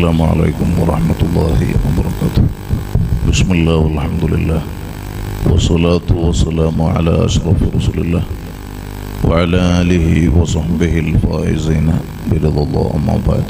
السلام عليكم ورحمة الله وبركاته بسم الله والحمد لله والصلاة والسلام على أشرف رسول الله وعلى آله وصحبه الفائزين برضا الله أما بعد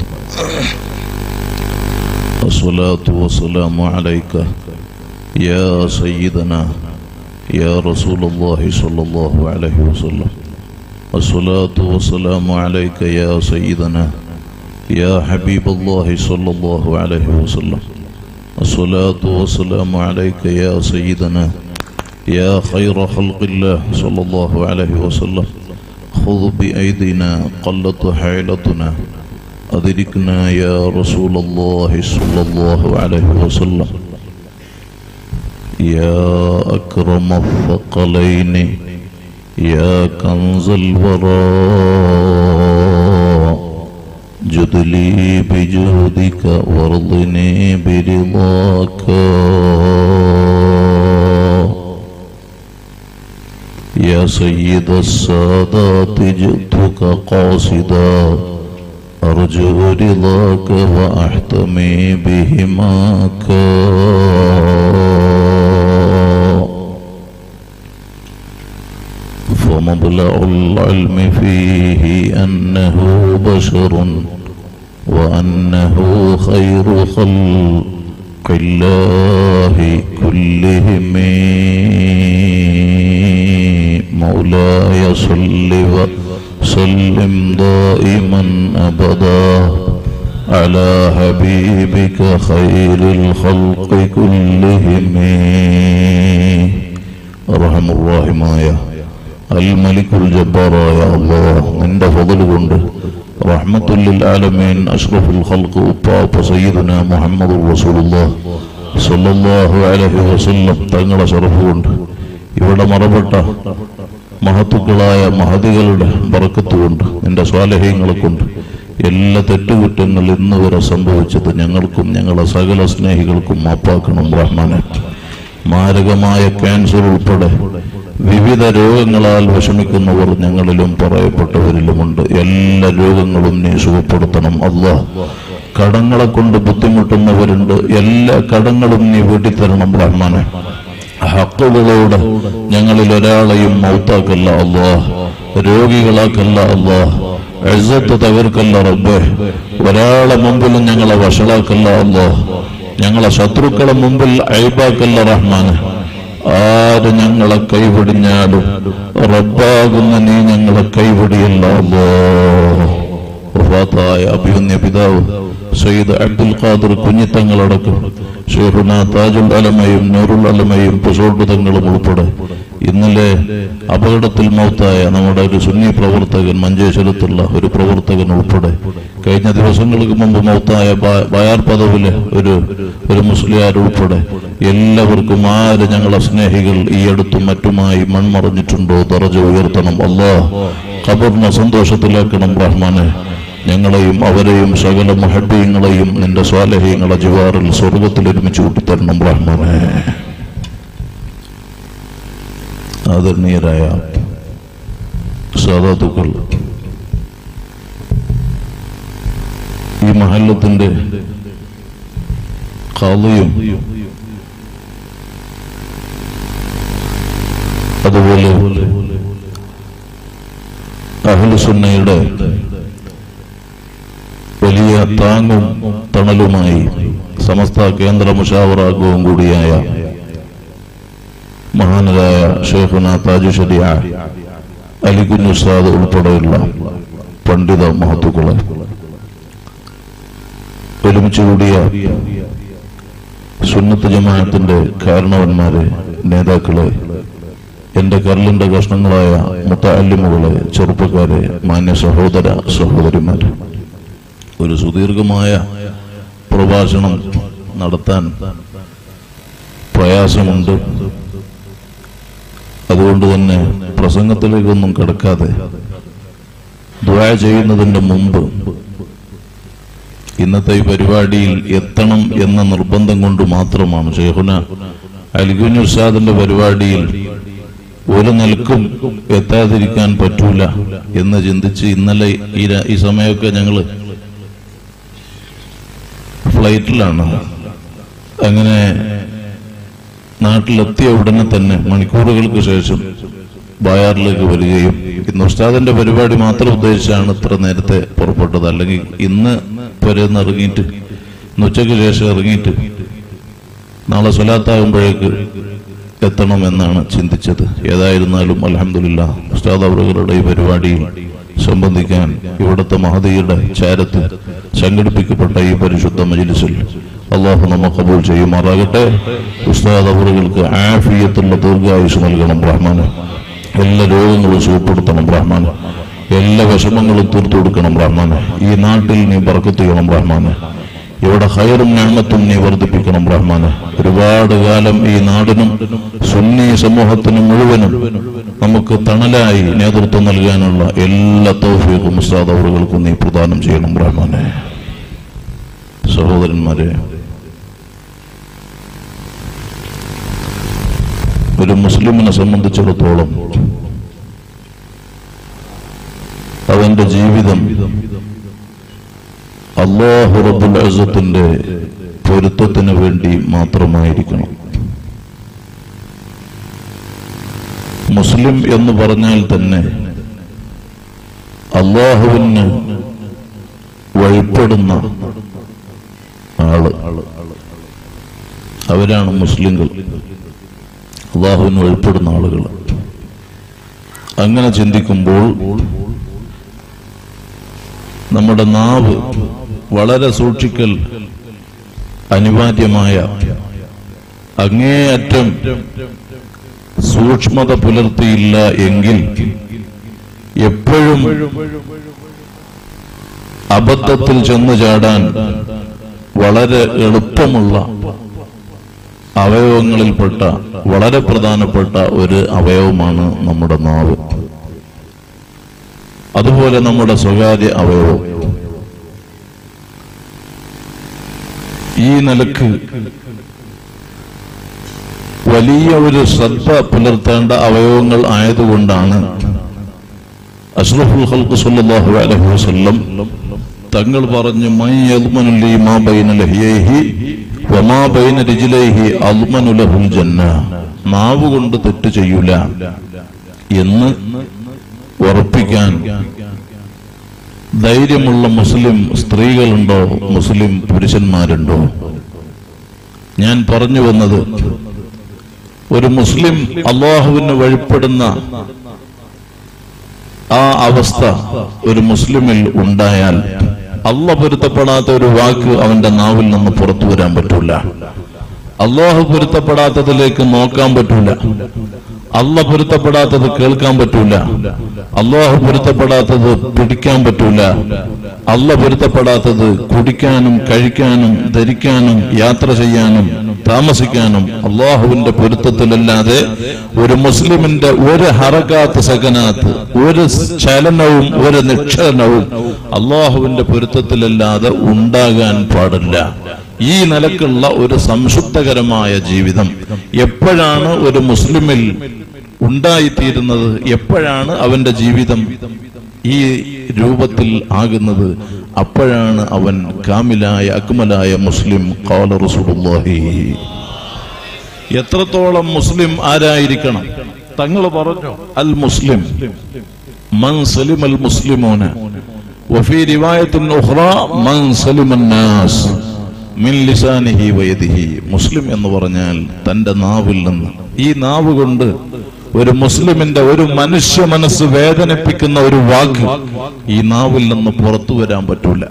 الصلاة والسلام عليك يا سيدنا يا رسول الله صلى الله عليه وسلم الصلاة والسلام عليك يا سيدنا يا حبيب الله صلى الله عليه وسلم الصلاة والسلام عليك يا سيدنا يا خير خلق الله صلى الله عليه وسلم خذ بأيدينا قلت حيلتنا أدركنا يا رسول الله صلى الله عليه وسلم يا أكرم الثقلين يا كنز الوراء جد لي بجودك وارضني برضاك يا سيد السادات جئتك قاصدا أرجو رضاك وأحتمي بهماك فمبلغ العلم فيه أنه بشر وأنه خير خلق الله كلهم مولاي صل وسلم دائما أبدا على حبيبك خير الخلق كلهم أرحم الراحمايا അൽമലിക്കുൽ ജബ്ബാറായ അള്ളാഹ് നിന്റെ ഫضل കൊണ്ട് റഹ്മത്തുല്ലിൽ ആലമീൻ അഷ്റഫുൽ ഖൽഖ് ഉപ്പാപ്പ സയ്യിദുന മുഹമ്മദ് റസൂലുള്ളാഹ് സല്ലല്ലാഹു അലൈഹി വസല്ലം തങ്ങളെ ശറഫ് കൊണ്ട് ഇവിടെ മറപ്പെട്ട മഹത്തുക്കളായ മഹതികളുടെ ബറക്കത്ത് കൊണ്ട് നിന്റെ സ്വാലഹ്യങ്ങളെ കൊണ്ട് എല്ലാ തെറ്റുകുറ്റങ്ങൾ ഇന്ന് വരെ സംഭവിച്ചത് ഞങ്ങൾക്കും ഞങ്ങളെ സകല സ്നേഹികൾക്കും മാപ്പാക്കണം റഹ്മാനെ മാരകമായ ക്യാൻസർ ഉൾപ്പെടെ വിവിധ രോഗങ്ങളാൽ വിഷമിക്കുന്നവർ ഞങ്ങളിലും പറയപ്പെട്ടവരിലുമുണ്ട് എല്ലാ രോഗങ്ങളും നീ സുഖപ്പെടുത്തണം അല്ലാ കടങ്ങളെ കൊണ്ട് ബുദ്ധിമുട്ടുന്നവരുണ്ട് എല്ലാ കടങ്ങളും നീ വീട്ടിത്തരണം റഹ്മാനെ ഹക്കുകളോട് ഞങ്ങളിൽ ഒരാളെയും മൗത്താക്കല്ല അല്ലാ രോഗികളാക്കല്ല അല്ലാ എഴുത്ത് തകർക്കല്ല റബ്ബേ ഒരാളെ മുമ്പിലും ഞങ്ങളെ വഷളാക്കല്ല അല്ലാ ഞങ്ങളെ ശത്രുക്കളെ മുമ്പിൽ അയബാക്കല്ല റഹ്മാനെ ആര് ഞങ്ങളെ കൈപിടിഞ്ഞാലും റബ്ബാകുന്ന നീ ഞങ്ങളെ കൈപിടിയല്ല വഫാത്തായ അഭിമന്യ പിതാവ് സയ്യിദ് അബ്ദുൽ ഖാദർ കുഞ്ഞിത്തങ്ങളടക്കം ഷെയ്ഖുന താജുൽ അലമയും നൂറുൽ അലമയും പുസോട്ട് തങ്ങളും ഉൾപ്പെടെ ഇന്നലെ അപകടത്തിൽ മൗത്തായ നമ്മുടെ ഒരു സുന്നി പ്രവർത്തകൻ മഞ്ചേശ്വരത്തുള്ള ഒരു പ്രവർത്തകൻ ഉൾപ്പെടെ കഴിഞ്ഞ ദിവസങ്ങൾക്ക് മുമ്പ് മൗത്തായ ബ- ബയാർ പദവിലെ ഒരു ഒരു മുസ്ലിയാർ ഉൾപ്പെടെ എല്ലാവർക്കും ആര് ഞങ്ങളെ സ്നേഹികൾ ഈ അടുത്തും മറ്റുമായി മൺമറഞ്ഞിട്ടുണ്ടോ ദറജ ഉയർത്തണം അല്ലാ ഖബറിനെ സന്തോഷത്തിലാക്കണം റഹ്മാനെ ഞങ്ങളെയും അവരെയും സകല മഹബീങ്ങളെയും നിന്റെ സ്വാലഹ്യങ്ങളെ ജിവാറിൽ സ്വർഗത്തിൽ ഒരുമിച്ച് കൂട്ടിത്തരണം റഹ്മാനെ ആദരണീയരായ സാധാതുക്കൾ ഈ മഹല്ലത്തിന്റെ കാളിയും അതുപോലെ അഹ്ലുസുന്നയുടെ വലിയ താങ്ങും തണലുമായി സമസ്ത കേന്ദ്ര മുഷാവറാംഗവും കൂടിയായ മഹാനരായ ഷേഖുന താജു ഷരിയ അലികുഞ്ഞ് ഉസ്താദ് ഉൾപ്പെടെയുള്ള പണ്ഡിത മഹത്തുക്കളെ ഒരുമിച്ച് കൂടിയ സുന്നത്ത് ജമാഅത്തിന്റെ കാരണവന്മാരെ നേതാക്കളെ എന്റെ കരളിന്റെ കഷ്ണങ്ങളായ മുത്തല്ലിമുകളെ ചെറുപ്പക്കാരെ മാന്യ സഹോദര സഹോദരിമാരെ ഒരു സുദീർഘമായ പ്രഭാഷണം നടത്താൻ പ്രയാസമുണ്ട് അതുകൊണ്ട് തന്നെ പ്രസംഗത്തിലേക്കൊന്നും കിടക്കാതെ ദ്വാ ചെയ്യുന്നതിന്റെ മുമ്പ് ഇന്നത്തെ ഈ പരിപാടിയിൽ എത്തണം എന്ന നിർബന്ധം കൊണ്ട് മാത്രമാണ് ഷെയ്ഖുന അലിഗുൻ ഉസ്താദിന്റെ പരിപാടിയിൽ ഒരു നിലക്കും എത്താതിരിക്കാൻ പറ്റൂല എന്ന് ചിന്തിച്ച് ഇന്നലെ ഈ ര- ഈ സമയമൊക്കെ ഞങ്ങള് ഫ്ലൈറ്റിലാണ് അങ്ങനെ നാട്ടിലെത്തിയ ഉടനെ തന്നെ മണിക്കൂറുകൾക്ക് ശേഷം ബായാറിലേക്ക് വരികയും ഇന്ന് ഉസ്താദിന്റെ പരിപാടി മാത്രം ഉദ്ദേശിച്ചാണ് ഇത്ര നേരത്തെ പുറപ്പെട്ടത് അല്ലെങ്കിൽ ഇന്ന് പുരന്ന് ഇറങ്ങിയിട്ട് ഇന്ന് ഉച്ചയ്ക്ക് ശേഷം ഇറങ്ങിയിട്ട് നാളെ സ്വലാത്താകുമ്പോഴേക്ക് എത്തണമെന്നാണ് ചിന്തിച്ചത് ഏതായിരുന്നാലും അലഹമില്ല ഉസ്താദ് അവറുകളുടെ ഈ പരിപാടിയിൽ സംബന്ധിക്കാൻ ഇവിടുത്തെ മഹതിയുടെ ചാരത്ത് സംഘടിപ്പിക്കപ്പെട്ട ഈ പരിശുദ്ധ മജിലിസിൽ അള്ളാഹു നമ്മ കബൂൽ ചെയ്യുമാറാകട്ടെ ഉസ്താദ് അവറുകൾക്ക് ആഫിയത്തുള്ള ദീർഘായുസ് നൽകണം റഹ്മാന് എല്ലാ രോഗങ്ങളും സുഖപ്പെടുത്തണം റഹ്മാന് എല്ലാ വിഷമങ്ങളും തീർത്തു കൊടുക്കണം റഹ്മാന് ഈ നാട്ടിൽ നീ ബർക്കത്ത് ചെയ്യണം റഹ്മാന് ഇവിടെ ഹയറും ഞാമത്തും നീ വർദ്ധിപ്പിക്കണം റഹ്മാന് ഒരുപാട് കാലം ഈ നാടിനും സുന്നി സമൂഹത്തിനും മുഴുവനും നമുക്ക് തണലായി നേതൃത്വം നൽകാനുള്ള എല്ലാ തൗഫീഖും ഉസ്താദ് അവറുകൾക്കും നീ പ്രദാനം ചെയ്യണം റഹ്മാനെ സഹോദരന്മാരെ ഒരു മുസ്ലിമിനെ സംബന്ധിച്ചിടത്തോളം അവന്റെ ജീവിതം അള്ളാഹു റബ്ബുൽ അസത്തിന്റെ പൊരുത്തത്തിന് വേണ്ടി മാത്രമായിരിക്കണം മുസ്ലിം എന്ന് പറഞ്ഞാൽ തന്നെ അള്ളാഹുവിന് വഴിപ്പെടുന്ന ആള് അവരാണ് മുസ്ലിങ്ങൾ അള്ളാഹുവിന് വഴിപ്പെടുന്ന ആളുകൾ അങ്ങനെ ചിന്തിക്കുമ്പോൾ നമ്മുടെ നാവ് വളരെ സൂക്ഷിക്കൽ അനിവാര്യമായ അങ്ങേയറ്റം സൂക്ഷ്മത പുലർത്തിയില്ല എങ്കിൽ എപ്പോഴും അബദ്ധത്തിൽ ചെന്നു ചാടാൻ വളരെ എളുപ്പമുള്ള അവയവങ്ങളിൽപ്പെട്ട വളരെ പ്രധാനപ്പെട്ട ഒരു അവയവമാണ് നമ്മുടെ നാവ് അതുപോലെ നമ്മുടെ സ്വകാര്യ അവയവം ഈ നിലക്ക് വലിയ ഒരു ശ്രദ്ധ പുലർത്തേണ്ട അവയവങ്ങൾ ആയതുകൊണ്ടാണ് അഷ്റഫുൽ ഖൽഖ് സല്ലല്ലാഹു അലൈഹി വസല്ലം തങ്ങൾ പറഞ്ഞു മൈ യദ്മനു ലി മാ ബൈന ലഹിയൈഹി വമാ ബൈന രിജ്ലൈഹി അദ്മനു ലഹുൽ ജന്ന നാവ് കൊണ്ട് തെറ്റ് ചെയ്യൂല എന്ന് ഉറപ്പിക്കാൻ ധൈര്യമുള്ള മുസ്ലിം സ്ത്രീകളുണ്ടോ മുസ്ലിം പുരുഷന്മാരുണ്ടോ ഞാൻ പറഞ്ഞു വന്നത് ഒരു മുസ്ലിം അള്ളാഹുവിന് വഴിപ്പെടുന്ന ആ അവസ്ഥ ഒരു മുസ്ലിമിൽ ഉണ്ടായാൽ അള്ള പൊരുത്തപ്പെടാത്ത ഒരു വാക്ക് അവന്റെ നാവിൽ നിന്ന് പുറത്തു വരാൻ പറ്റൂല അള്ളാഹു പൊരുത്തപ്പെടാത്തതിലേക്ക് നോക്കാൻ പറ്റൂല അള്ള പൊരുത്തപ്പെടാത്തത് കേൾക്കാൻ പറ്റൂല അള്ളാഹു പൊരുത്തപ്പെടാത്തത് പിടിക്കാൻ പറ്റൂല അള്ള പൊരുത്തപ്പെടാത്തത് കുടിക്കാനും കഴിക്കാനും ധരിക്കാനും യാത്ര ചെയ്യാനും താമസിക്കാനും അള്ളാഹുവിന്റെ പൊരുത്തത്തിലല്ലാതെ ഒരു മുസ്ലിമിന്റെ ഒരു ഹറകാത്ത് സകനാത്ത് ഒരു ചലനവും ഒരു നിക്ഷേപവും അള്ളാഹുവിന്റെ പൊരുത്തത്തിലല്ലാതെ ഉണ്ടാകാൻ പാടില്ല ഈ നിലക്കുള്ള ഒരു സംശുദ്ധകരമായ ജീവിതം എപ്പോഴാണ് ഒരു മുസ്ലിമിൽ ഉണ്ടായിത്തീരുന്നത് എപ്പോഴാണ് അവന്റെ ജീവിതം ഈ രൂപത്തിൽ ആകുന്നത് അപ്പോഴാണ് അവൻ കാമിലായ അക്മലായ മുസ്ലിം ഖാല റസൂലുള്ളാഹി എത്രത്തോളം മുസ്ലിം ആരായിരിക്കണം തങ്ങൾ പറഞ്ഞു അൽ മുസ്ലിം മൻ സലിമൽ മുസ്ലിമോന വഫി റിവായത്തിൻ ഉഖ്റ മൻ സലിമൻ നാസ് മിൻ ലിസാനിഹി വയദിഹി മുസ്ലിം എന്ന് പറഞ്ഞാൽ തന്റെ നാവിൽ നിന്ന് ഈ നാവ് കൊണ്ട് ഒരു മുസ്ലിമിന്റെ ഒരു മനുഷ്യ മനസ്സ് വേദനിപ്പിക്കുന്ന ഒരു വാക്ക് ഈ നാവിൽ നിന്ന് പുറത്തു വരാൻ പറ്റൂല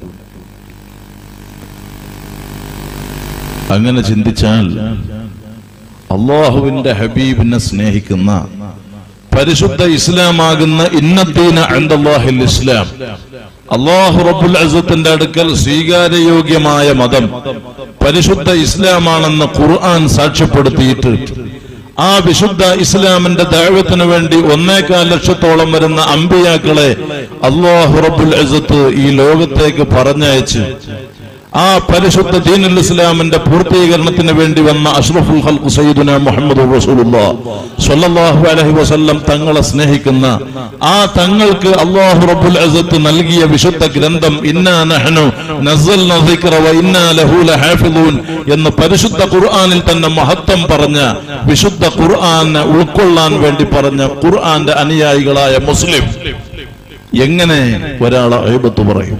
അങ്ങനെ ചിന്തിച്ചാൽ അള്ളാഹുവിന്റെ ഹബീബിനെ സ്നേഹിക്കുന്ന പരിശുദ്ധ ഇസ്ലാമാകുന്ന ഇന്നദ്ദീന അൻദല്ലാഹിൽ ഇസ്ലാം അള്ളാഹു റബ്ബുൽ അസത്തിന്റെ അടുക്കൽ സ്വീകാര്യയോഗ്യമായ മതം പരിശുദ്ധ ഇസ്ലാമാണെന്ന് ഖുർആൻ സാക്ഷ്യപ്പെടുത്തിയിട്ട് ആ വിശുദ്ധ ഇസ്ലാമിന്റെ ദൈവത്തിന് വേണ്ടി ഒന്നേകാൽ ലക്ഷത്തോളം വരുന്ന അമ്പിയാക്കളെ അള്ളാഹു റബ്ബുൽ അസത്ത് ഈ ലോകത്തേക്ക് പറഞ്ഞയച്ച് ആ പരിശുദ്ധ ദീനുൽ ഇസ്ലാമിന്റെ പൂർത്തീകരണത്തിന് വേണ്ടി വന്ന അഷ്റഫുൽ ഖൽഖ് സയ്യിദുന മുഹമ്മദ് റസൂലുള്ളാഹ് സ്വല്ലല്ലാഹു അലൈഹി വസല്ലം തങ്ങളെ സ്നേഹിക്കുന്ന ആ തങ്ങൾക്ക് അല്ലാഹു റബ്ബുൽ അസത്ത് നൽകിയ വിശുദ്ധ ഗ്രന്ഥം ഇന്നാ നഹ്നു നസ്സൽന ദിക്റ വ ഇന്നാ ലഹു ലഹാഫിളൂൻ എന്ന് പരിശുദ്ധ ഖുർആനിൽ തന്നെ മഹത്വം പറഞ്ഞ വിശുദ്ധ ഖുർആനെ ഉൾക്കൊള്ളാൻ വേണ്ടി പറഞ്ഞ ഖുർആന്റെ അനുയായികളായ മുസ്ലിം എങ്ങനെ ഒരാളെ അഴിബത്ത് പറയും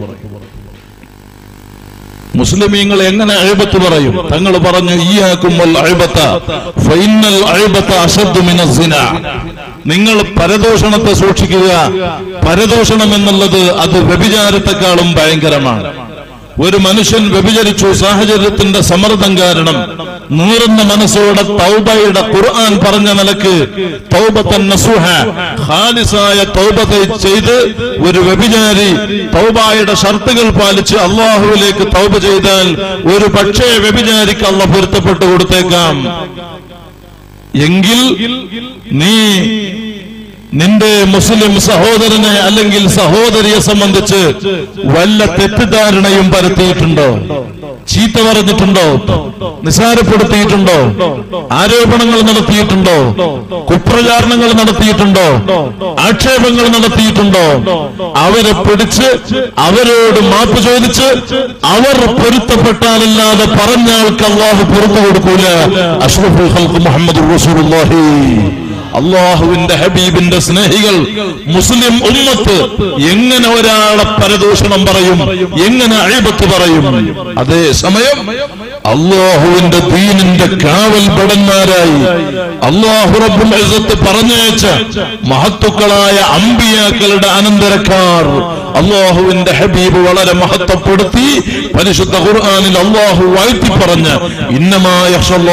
മുസ്ലിമീങ്ങൾ എങ്ങനെ അഴിബത്ത് പറയും തങ്ങൾ പറഞ്ഞു ഈയാക്കും അഴിബത്ത ഫൈനൽ അഴിബത്ത അശദ്ദു മിനസ് സിന നിങ്ങൾ പരദോഷണത്തെ സൂക്ഷിക്കുക പരദോഷണം എന്നുള്ളത് അത് വ്യഭിചാരത്തെക്കാളും ഭയങ്കരമാണ് ഒരു മനുഷ്യൻ വ്യഭിചരിച്ചു സാഹചര്യത്തിന്റെ സമ്മർദ്ദം കാരണം നീറുന്ന മനസ്സോടെ തൗബയുടെ ഖുർആൻ പറഞ്ഞ നിലക്ക് തൗബത്തൻ നസുഹ ഖാലിസായ തൗബത്തെ ചെയ്ത് ഒരു വ്യഭിചാരി തൗബായുടെ ഷർത്തുകൾ പാലിച്ച് അള്ളാഹുവിലേക്ക് തൗബ ചെയ്താൽ ഒരു പക്ഷേ വ്യഭിചാരിക്ക് അള്ള പൊരുത്തപ്പെട്ടു കൊടുത്തേക്കാം എങ്കിൽ നീ നിന്റെ മുസ്ലിം സഹോദരനെ അല്ലെങ്കിൽ സഹോദരിയെ സംബന്ധിച്ച് വല്ല തെറ്റിദ്ധാരണയും പരത്തിയിട്ടുണ്ടോ ചീത്ത പറഞ്ഞിട്ടുണ്ടോ നിസാരപ്പെടുത്തിയിട്ടുണ്ടോ ആരോപണങ്ങൾ നടത്തിയിട്ടുണ്ടോ കുപ്രചാരണങ്ങൾ നടത്തിയിട്ടുണ്ടോ ആക്ഷേപങ്ങൾ നടത്തിയിട്ടുണ്ടോ അവരെ പിടിച്ച് അവരോട് മാപ്പ് ചോദിച്ച് അവർ പൊരുത്തപ്പെട്ടാലല്ലാതെ പറഞ്ഞ ആൾക്ക് അള്ളാഹു പുറത്തു കൊടുക്കൂല അഷ്റഫുൽ ഖൽഖ് മുഹമ്മദ് റസൂലുള്ളാഹി അള്ളാഹുവിന്റെ ഹബീബിന്റെ സ്നേഹികൾ മുസ്ലിം ഉമ്മത്ത് എങ്ങനെ ഒരാളെ പരദൂഷണം പറയും എങ്ങനെ അഴിബത്ത് പറയും അതേ സമയം അള്ളാഹുവിന്റെ ദീനിന്റെ കാവൽ ഭടന്മാരായി അള്ളാഹു റബ്ബുൽ ഇസ്സത്ത് പറഞ്ഞയച്ച മഹത്തുക്കളായ അമ്പിയാക്കളുടെ അനന്തരക്കാർ അള്ളാഹുവിന്റെ ഹബീബ് വളരെ മഹത്വപ്പെടുത്തി പരിശുദ്ധ ഖുർആനിൽ അള്ളാഹു വാഴ്ത്തി പറഞ്ഞ ഇന്നമായ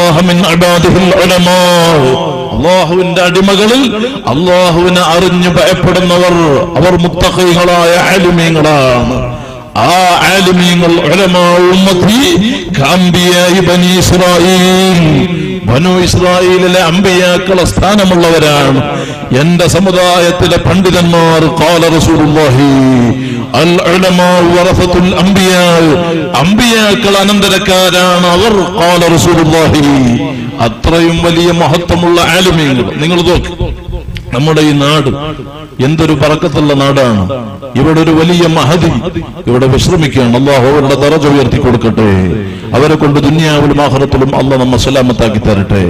അള്ളാഹുവിന്റെ അടിമകളിൽ അള്ളാഹുവിനെ അറിഞ്ഞു ഭയപ്പെടുന്നവർ അവർ മുത്തഖികളായ ആലിമീങ്ങളാണ് ആ ആലിമീങ്ങൾ ഉലമാ ഉമ്മത്തി കാമ്പിയായി ബനി ഇസ്രായേൽ ബനു ഇസ്രായേലിലെ അമ്പിയാക്കളെ സ്ഥാനമുള്ളവരാണ് എന്റെ സമുദായത്തിലെ പണ്ഡിതന്മാർ കാല റസൂലുള്ളാഹി അൽ ഉലമാ വറസത്തുൽ അംബിയാ അംബിയാക്കൾ അനന്തരക്കാരാണ് അവർ കാല റസൂലുള്ളാഹി അത്രയും വലിയ മഹത്വമുള്ള ആലിമീങ്ങൾ നിങ്ങൾ നോക്ക് നമ്മുടെ ഈ നാട് എന്തൊരു പറക്കത്തുള്ള നാടാണ് ഇവിടെ ഒരു വലിയ മഹതി ഇവിടെ വിശ്രമിക്കുകയാണ് അള്ളാഹു അവരുടെ ദറജ ഉയർത്തി കൊടുക്കട്ടെ അവരെ കൊണ്ട് ദുന്യാവിലും ആഹ്റത്തിലും അള്ളാഹ് നമ്മ സലാമത്താക്കി തരട്ടെ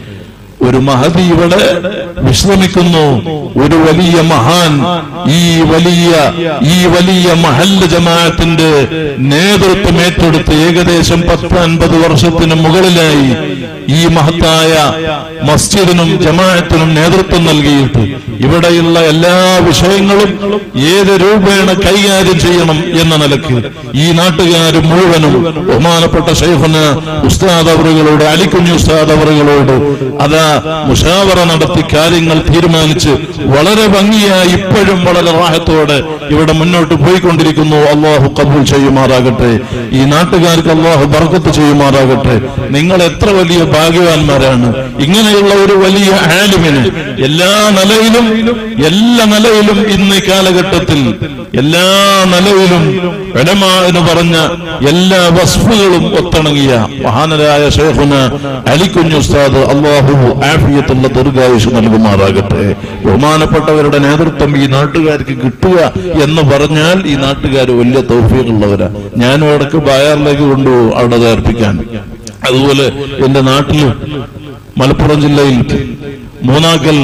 ഒരു മഹതി ഇവിടെ വിശ്രമിക്കുന്നു ഒരു വലിയ മഹാൻ ഈ വലിയ ഈ വലിയ മഹല്ല് ജമാഅത്തിന്റെ നേതൃത്വം ഏറ്റെടുത്ത് ഏകദേശം പത്ത് അൻപത് വർഷത്തിന് മുകളിലായി ഈ മഹത്തായ മസ്ജിദിനും ജമാഅത്തിനും നേതൃത്വം നൽകിയിട്ട് ഇവിടെയുള്ള എല്ലാ വിഷയങ്ങളും ഏത് രൂപേണ കൈകാര്യം ചെയ്യണം എന്ന നിലക്ക് ഈ നാട്ടുകാർ മുഴുവനും ബഹുമാനപ്പെട്ട ഷെയ്ഖുന് ഉസ്താദ് അവറുകളോട് അലിക്കുഞ്ഞു ഉസ്താദ് അവറുകളോട് അതാ മുഷാവറ നടത്തി കാര്യങ്ങൾ തീരുമാനിച്ച് വളരെ ഭംഗിയായി ഇപ്പോഴും വളരെ റാഹത്തോടെ ഇവിടെ മുന്നോട്ട് പോയിക്കൊണ്ടിരിക്കുന്നു അള്ളാഹു കബൂൽ ചെയ്യുമാറാകട്ടെ ഈ നാട്ടുകാർക്ക് അള്ളാഹു ബർക്കത്ത് ചെയ്യുമാറാകട്ടെ നിങ്ങൾ എത്ര വലിയ ഭാഗ്യവാന്മാരാണ് ഇങ്ങനെയുള്ള ഒരു വലിയ ആലിമിന് എല്ലാ നിലയിലും എല്ലാ നിലയിലും ഇന്ന് ഈ കാലഘട്ടത്തിൽ എല്ലാ നിലയിലും എടമ എന്ന് പറഞ്ഞ എല്ലാ വസ്ഫുകളും ഒത്തിണങ്ങിയ മഹാനരായ ഷേഖുന അലിക്കുഞ്ഞു ഉസ്താദ് അള്ളാഹു ആഫിയത്തുള്ള ദീർഘായുഷ് നൽകുമാറാകട്ടെ ബഹുമാനപ്പെട്ടവരുടെ നേതൃത്വം ഈ നാട്ടുകാർക്ക് കിട്ടുക എന്ന് പറഞ്ഞാൽ ഈ നാട്ടുകാർ വലിയ തൗഫീഖുള്ളവരാ ഞാനും ഇടക്ക് ബായാറിലേക്ക് കൊണ്ടുപോകും അവിടെ അത് അർപ്പിക്കാൻ അതുപോലെ എന്റെ നാട്ടിലും മലപ്പുറം ജില്ലയിൽ മൂന്നാക്കൽ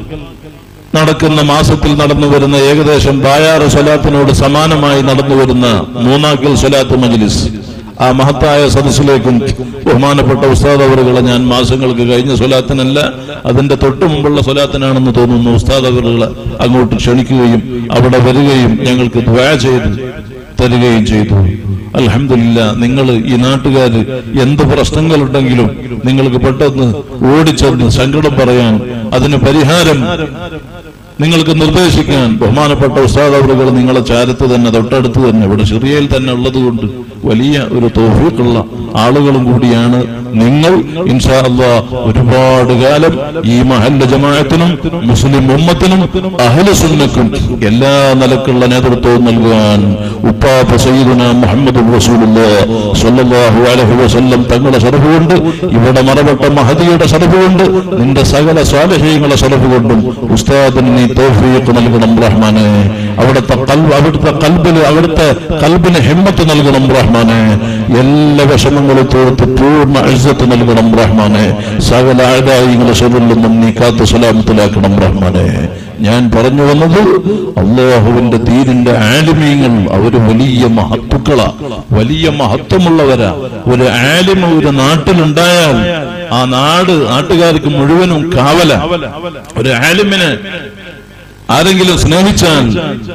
നടക്കുന്ന മാസത്തിൽ നടന്നു വരുന്ന ഏകദേശം ബായാറ് സ്വലാത്തിനോട് സമാനമായി നടന്നു വരുന്ന മൂന്നാക്കൽ സ്വലാത്ത് മജ്ലിസ് ആ മഹത്തായ സദസ്സിലേക്കും ബഹുമാനപ്പെട്ട ഉസ്താദ് അവറുകളെ ഞാൻ മാസങ്ങൾക്ക് കഴിഞ്ഞ സ്വലാത്തിനല്ല അതിന്റെ തൊട്ടു മുമ്പുള്ള സ്വലാത്തിനാണെന്ന് തോന്നുന്നു ഉസ്താദ് അവറുകളെ അങ്ങോട്ട് ക്ഷണിക്കുകയും അവിടെ വരികയും ഞങ്ങൾക്ക് ദ്വാ ചെയ്ത് തരികയും ചെയ്തു അലഹമില്ല നിങ്ങൾ ഈ നാട്ടുകാർ എന്ത് പ്രശ്നങ്ങളുണ്ടെങ്കിലും നിങ്ങൾക്ക് പെട്ടെന്ന് ഓടിച്ചെന്ന് സങ്കടം പറയാൻ അതിന് പരിഹാരം നിങ്ങൾക്ക് നിർദ്ദേശിക്കാൻ ബഹുമാനപ്പെട്ട ഉസ്താദ് അവറുകൾ നിങ്ങളെ ചാരത്ത് തന്നെ തൊട്ടടുത്ത് തന്നെ ഇവിടെ ചെറിയയിൽ തന്നെ ഉള്ളത് കൊണ്ട് വലിയ ഒരു തോഫീക്കുള്ള ആളുകളും കൂടിയാണ് നിങ്ങൾ ഇൻഷാ അള്ളാ ഒരുപാട് കാലം ഈ മഹല്ല ജമാഅത്തിനും മുസ്ലിം ഉമ്മത്തിനും അഹ്ലുസുന്നക്കും എല്ലാ നിലക്കുള്ള നേതൃത്വവും നൽകുവാൻ ഉപ്പാപ്പ സയ്യിദുന മുഹമ്മദ് സ്വല്ലല്ലാഹു അലൈഹി വസല്ലം തങ്ങളുടെ ശരഫ് കൊണ്ട് ഇവിടെ മറപ്പെട്ട മഹദിയുടെ ശരഫ് കൊണ്ട് നിന്റെ സകല സ്വാലഹീങ്ങളെ ശരഫ് കൊണ്ടും ഉസ്താദിന് നീ തൗഫീഖ് നൽകണം റഹ്മാനെ അവിടുത്തെ കൽബ് അവിടുത്തെ കൽബിന് അവിടുത്തെ കൽബിന് ഹിമ്മത്ത് നൽകണം റഹ്മാനെ എല്ലാ വിഷമങ്ങളും തീർത്ത് പൂർണ്ണ ഇസ്സത്ത് നൽകണം റഹ്മാനെ സകല ആദായങ്ങളെ ശരിൽ നിന്നും നീ കാത്തു സലാമത്തിലാക്കണം റഹ്മാനെ ഞാൻ പറഞ്ഞു വന്നത് അള്ളാഹുവിന്റെ ദീനിന്റെ ആലിമീങ്ങൾ അവര് വലിയ മഹത്തുക്കളാ വലിയ മഹത്വമുള്ളവരാ ഒരു ആലിമ ഒരു നാട്ടിലുണ്ടായാൽ ആ നാട് നാട്ടുകാർക്ക് മുഴുവനും കാവല ഒരു ആലിമിനെ ആരെങ്കിലും സ്നേഹിച്ചാൽ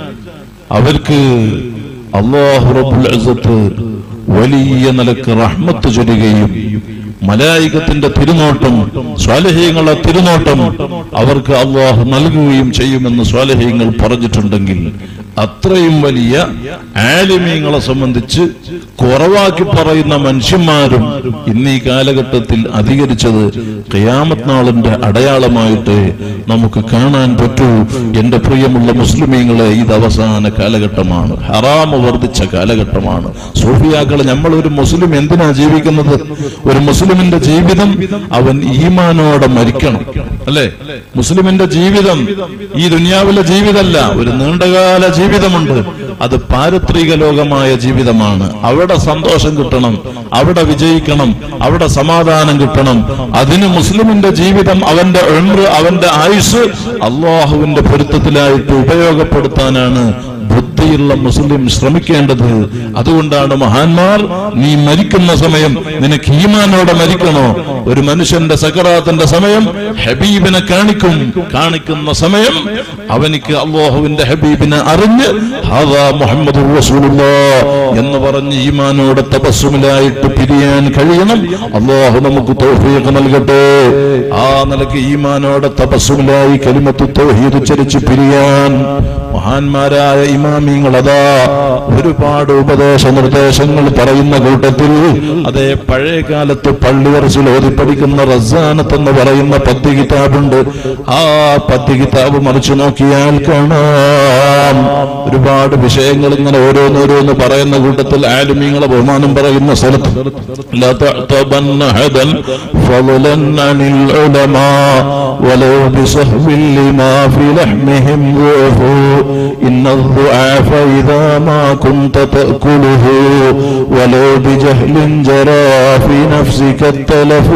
അവർക്ക് അള്ളാഹു റബ്ബുൽ ഇസ്സത്ത് വലിയ നിലക്ക് റഹ്മത്ത് ചൊല്ലുകയും മലായികത്തിന്റെ തിരുനോട്ടം സ്വാലഹീങ്ങളെ തിരുനോട്ടം അവർക്ക് അള്ളാഹു നൽകുകയും ചെയ്യുമെന്ന് സ്വാലഹീങ്ങൾ പറഞ്ഞിട്ടുണ്ടെങ്കിൽ അത്രയും വലിയ ആലിമീങ്ങളെ സംബന്ധിച്ച് കുറവാക്കി പറയുന്ന മനുഷ്യന്മാരും ഇന്ന് ഈ കാലഘട്ടത്തിൽ അധികരിച്ചത് ഖിയാമത്ത് നാളിന്റെ അടയാളമായിട്ട് നമുക്ക് കാണാൻ പറ്റൂ എന്റെ പ്രിയമുള്ള മുസ്ലിമീങ്ങളെ ഇത് അവസാന കാലഘട്ടമാണ് ഹറാമ് വർദ്ധിച്ച കാലഘട്ടമാണ് സൂഫിയാക്കളെ നമ്മൾ ഒരു മുസ്ലിം എന്തിനാ ജീവിക്കുന്നത് ഒരു മുസ്ലിമിന്റെ ജീവിതം അവൻ ഈമാനോടെ മരിക്കണം അല്ലെ മുസ്ലിമിന്റെ ജീവിതം ഈ ദുനിയാവിലെ ജീവിതമല്ല ഒരു നീണ്ടകാല ജീവിതമുണ്ട് അത് പാരത്രിക ലോകമായ ജീവിതമാണ് അവിടെ സന്തോഷം കിട്ടണം അവിടെ വിജയിക്കണം അവിടെ സമാധാനം കിട്ടണം അതിന് മുസ്ലിമിന്റെ ജീവിതം അവന്റെ ഉംറ് അവന്റെ ആയുസ് അള്ളാഹുവിന്റെ പൊരുത്തത്തിലായിട്ട് ഉപയോഗപ്പെടുത്താനാണ് ബുദ്ധിയുള്ള മുസ്ലിം ശ്രമിക്കേണ്ടത് അതുകൊണ്ടാണ് മഹാന്മാർ നീ മരിക്കുന്ന സമയം നിനക്ക് ഈമാനോടെ മരിക്കണോ ഒരു മനുഷ്യന്റെ സക്കറാത്തിന്റെ സമയം ഹബീബിനെ കാണിക്കും കാണിക്കുന്ന സമയം അവനിക്ക് അള്ളാഹുവിന്റെ ഹബീബിനെ അറിഞ്ഞ് ഹാദാ മുഹമ്മദ് എന്ന് പറഞ്ഞ് ഈമാനോടെ തപസ്സുമിലായിട്ട് പിരിയാൻ കഴിയണം അള്ളാഹു നമുക്ക് തൗഫീഖ് നൽകട്ടെ ആ നിലക്ക് ഈമാനോടെ തപസ്സുമിലായി കലിമത്ത് തൗഹീദ് ഉച്ചരിച്ച് പിരിയാൻ മഹാന്മാരായ ഇമാമിങ്ങൾ അതാ ഒരുപാട് ഉപദേശ നിർദ്ദേശങ്ങൾ പറയുന്ന കൂട്ടത്തിൽ അതേ പഴയ കാലത്ത് പള്ളിയറസിൽ ഓതി പഠിക്കുന്ന റസാനത്ത് എന്ന് പറയുന്ന പത്ത് കിതാബുണ്ട് ആ പത്ത് കിതാബ് മറിച്ചു നോക്കിയാൽ കാണാം ഒരുപാട് വിഷയങ്ങൾ ഇങ്ങനെ ഓരോന്നോരോന്ന് പറയുന്ന കൂട്ടത്തിൽ ആലുമീങ്ങളെ ബഹുമാനം പറയുന്ന സ്ഥലത്ത് لا تعتبن أحدا فضلا عن العلماء ولو بصحب لما في لحمهم ضعف إن الضعاف إذا ما كنت تأكله ولو بجهل جرى في نفسك التلف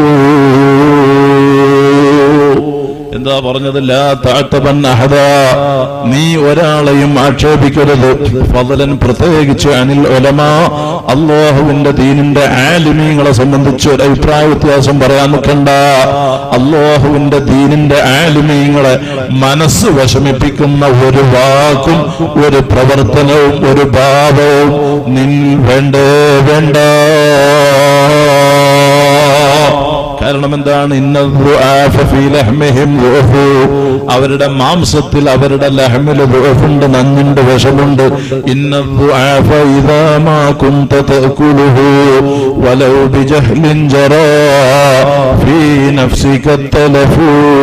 എന്താ പറഞ്ഞത് ലാ താഴ്ത്തവൻ അഹദ നീ ഒരാളെയും ആക്ഷേപിക്കരുത് ഫضലൻ പ്രത്യേകിച്ച് അനിൽ ഒലമ അള്ളാഹുവിന്റെ ദീനിന്റെ ആലിമീങ്ങളെ സംബന്ധിച്ച് ഒരു അഭിപ്രായ വ്യത്യാസം പറയാൻ നിൽക്കണ്ട അള്ളാഹുവിന്റെ ദീനിന്റെ ആലിമീങ്ങളെ മനസ്സ് വിഷമിപ്പിക്കുന്ന ഒരു വാക്കും ഒരു പ്രവർത്തനവും ഒരു ഭാവവും നിൻ വേണ്ടേ വേണ്ട കാരണം എന്താണ് അവരുടെ മാംസത്തിൽ അവരുടെ ലഹമില് ദുഃഖുണ്ട് നഞ്ഞുണ്ട് വിഷമുണ്ട് ولو بجهل جرى في نفسك التلف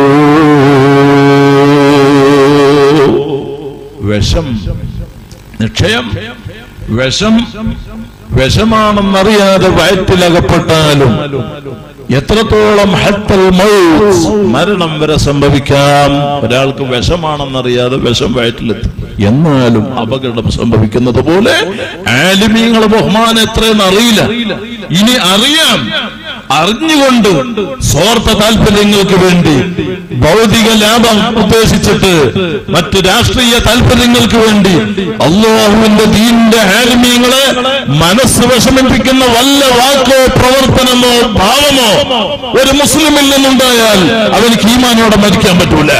വിഷം നിക്ഷയം വിഷം വിഷമാണെന്നറിയാതെ വയറ്റിലകപ്പെട്ടാലും എത്രത്തോളം ഹത്തൽ മൗത്ത് മരണം വരെ സംഭവിക്കാം ഒരാൾക്ക് വിഷമാണെന്നറിയാതെ വിഷം വയറ്റിലെത്തും എന്നാലും അപകടം സംഭവിക്കുന്നത് പോലെ ആലിമീങ്ങളെ ബഹുമാനം എത്രയെന്ന് അറിയില്ല ഇനി അറിയാം അറിഞ്ഞുകൊണ്ട് സ്വാർത്ഥ താല്പര്യങ്ങൾക്ക് വേണ്ടി ഭൗതിക ലാഭം ഉദ്ദേശിച്ചിട്ട് മറ്റ് രാഷ്ട്രീയ താല്പര്യങ്ങൾക്ക് വേണ്ടി അള്ളാഹുവിന്റെ ദീനിന്റെ ആലിമീങ്ങളെ മനസ്സ് വിഷമിപ്പിക്കുന്ന വല്ല വാക്കോ പ്രവർത്തനമോ ഭാവമോ ഒരു മുസ്ലിമിൽ നിന്നുണ്ടായാൽ അവനിക്ക് ഈമാനോടെ മരിക്കാൻ പറ്റൂല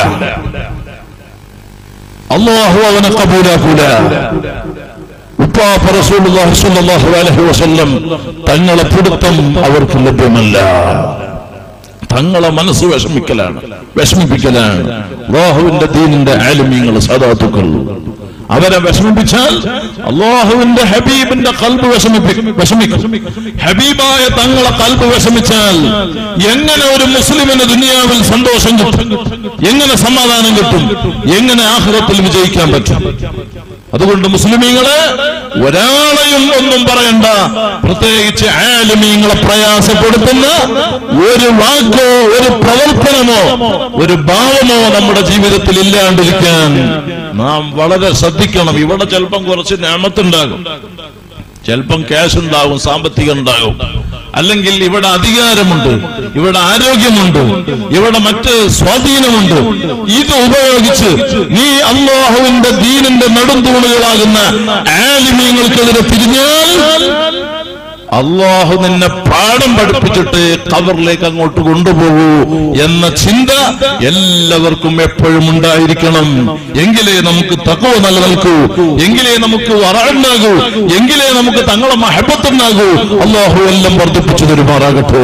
അള്ളാഹു അവനെ കബൂലാക്കൂല ഉപ്പാപ്പ റസൂലുള്ളാഹി സ്വല്ലല്ലാഹു അലൈഹി വസല്ലം തങ്ങളെ പിടുത്തം അവർക്ക് ലഭ്യമല്ല തങ്ങളെ മനസ്സ് വിഷമിക്കലാണ് വിഷമിപ്പിക്കലാണ് അള്ളാഹുവിന്റെ ദീനിന്റെ ആലിമീങ്ങൾ സദാത്തുക്കൾ അവരെ വിഷമിപ്പിച്ചാൽ അള്ളാഹുവിന്റെ ഹബീബിന്റെ കൽബ് വിഷമിപ്പിക്കും വിഷമിക്കും ഹബീബായ തങ്ങളെ കൽബ് വിഷമിച്ചാൽ എങ്ങനെ ഒരു മുസ്ലിമിന് ദുനിയാവിൽ സന്തോഷം കിട്ടും എങ്ങനെ സമാധാനം കിട്ടും എങ്ങനെ ആഹ്റത്തിൽ വിജയിക്കാൻ പറ്റും അതുകൊണ്ട് മുസ്ലിമീങ്ങളെ ഒരാളെയും ഒന്നും പറയണ്ട പ്രത്യേകിച്ച് ആലിമീങ്ങളെ പ്രയാസപ്പെടുത്തുന്ന ഒരു വാക്കോ ഒരു പ്രവർത്തനമോ ഒരു ഭാവമോ നമ്മുടെ ജീവിതത്തിൽ ഇല്ലാണ്ടിരിക്കാൻ നാം വളരെ ശ്രദ്ധിക്കണം ഇവിടെ ചിലപ്പം കുറച്ച് ഞാമത്തുണ്ടാകും ചിലപ്പം ക്യാഷ് ഉണ്ടാകും സാമ്പത്തികം ഉണ്ടാകും അല്ലെങ്കിൽ ഇവിടെ അധികാരമുണ്ട് ഇവിടെ ആരോഗ്യമുണ്ട് ഇവിടെ മറ്റ് സ്വാധീനമുണ്ട് ഇത് ഉപയോഗിച്ച് നീ അള്ളാഹുവിന്റെ ദീനിന്റെ നെടുന്തൂണുകളാകുന്ന ആലിമീങ്ങൾക്കെതിരെ തിരിഞ്ഞാൽ അള്ളാഹു നിന്നെ പാഠം പഠിപ്പിച്ചിട്ട് കവറിലേക്ക് അങ്ങോട്ട് കൊണ്ടുപോകൂ എന്ന ചിന്ത എല്ലാവർക്കും എപ്പോഴും ഉണ്ടായിരിക്കണം എങ്കിലേ നമുക്ക് തക്കവ നിലനിൽക്കൂ എങ്കിലേ നമുക്ക് വറാണ്ടാകൂ എങ്കിലേ നമുക്ക് തങ്ങളെ മഹബത്തുണ്ടാകൂ അള്ളാഹു എല്ലാം വർദ്ധിപ്പിച്ചു തരുമാറാകട്ടെ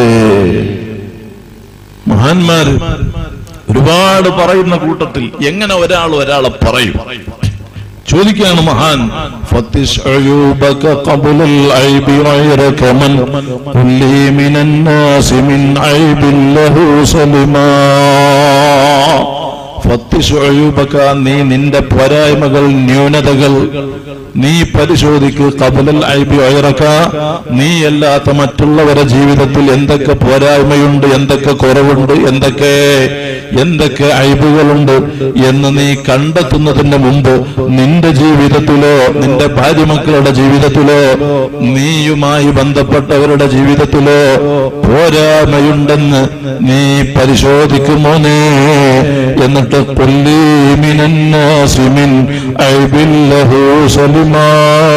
മഹാന്മാര് ഒരുപാട് പറയുന്ന കൂട്ടത്തിൽ എങ്ങനെ ഒരാൾ ഒരാളെ പറയും ചോദിക്കുകയാണ് മഹാൻ ഫത്തിഷ് അയൂബക ഖബുലൽ ഐബി ഗൈറക മൻ കുല്ലി മിനൻ നാസി മിൻ ഐബിൻ ലഹു സലിമാ ഫത്തിഷ് അയൂബക നീ നിന്റെ പോരായ്മകൾ ന്യൂനതകൾ നീ പരിശോധിക്ക് കബലൽ ഐബി ഒയറക്ക നീ അല്ലാത്ത മറ്റുള്ളവരുടെ ജീവിതത്തിൽ എന്തൊക്കെ പോരായ്മയുണ്ട് എന്തൊക്കെ കുറവുണ്ട് എന്തൊക്കെ എന്തൊക്കെ അയബുകളുണ്ട് എന്ന് നീ കണ്ടെത്തുന്നതിന് മുമ്പ് നിന്റെ ജീവിതത്തിലോ നിന്റെ ഭാര്യമക്കളുടെ ജീവിതത്തിലോ നീയുമായി ബന്ധപ്പെട്ടവരുടെ ജീവിതത്തിലോ പോരായ്മയുണ്ടെന്ന് നീ പരിശോധിക്കുമോനേ എന്നിട്ട് കൊല്ലീമിനാസിമിൻ ഐബില്ലഹു സലിമാ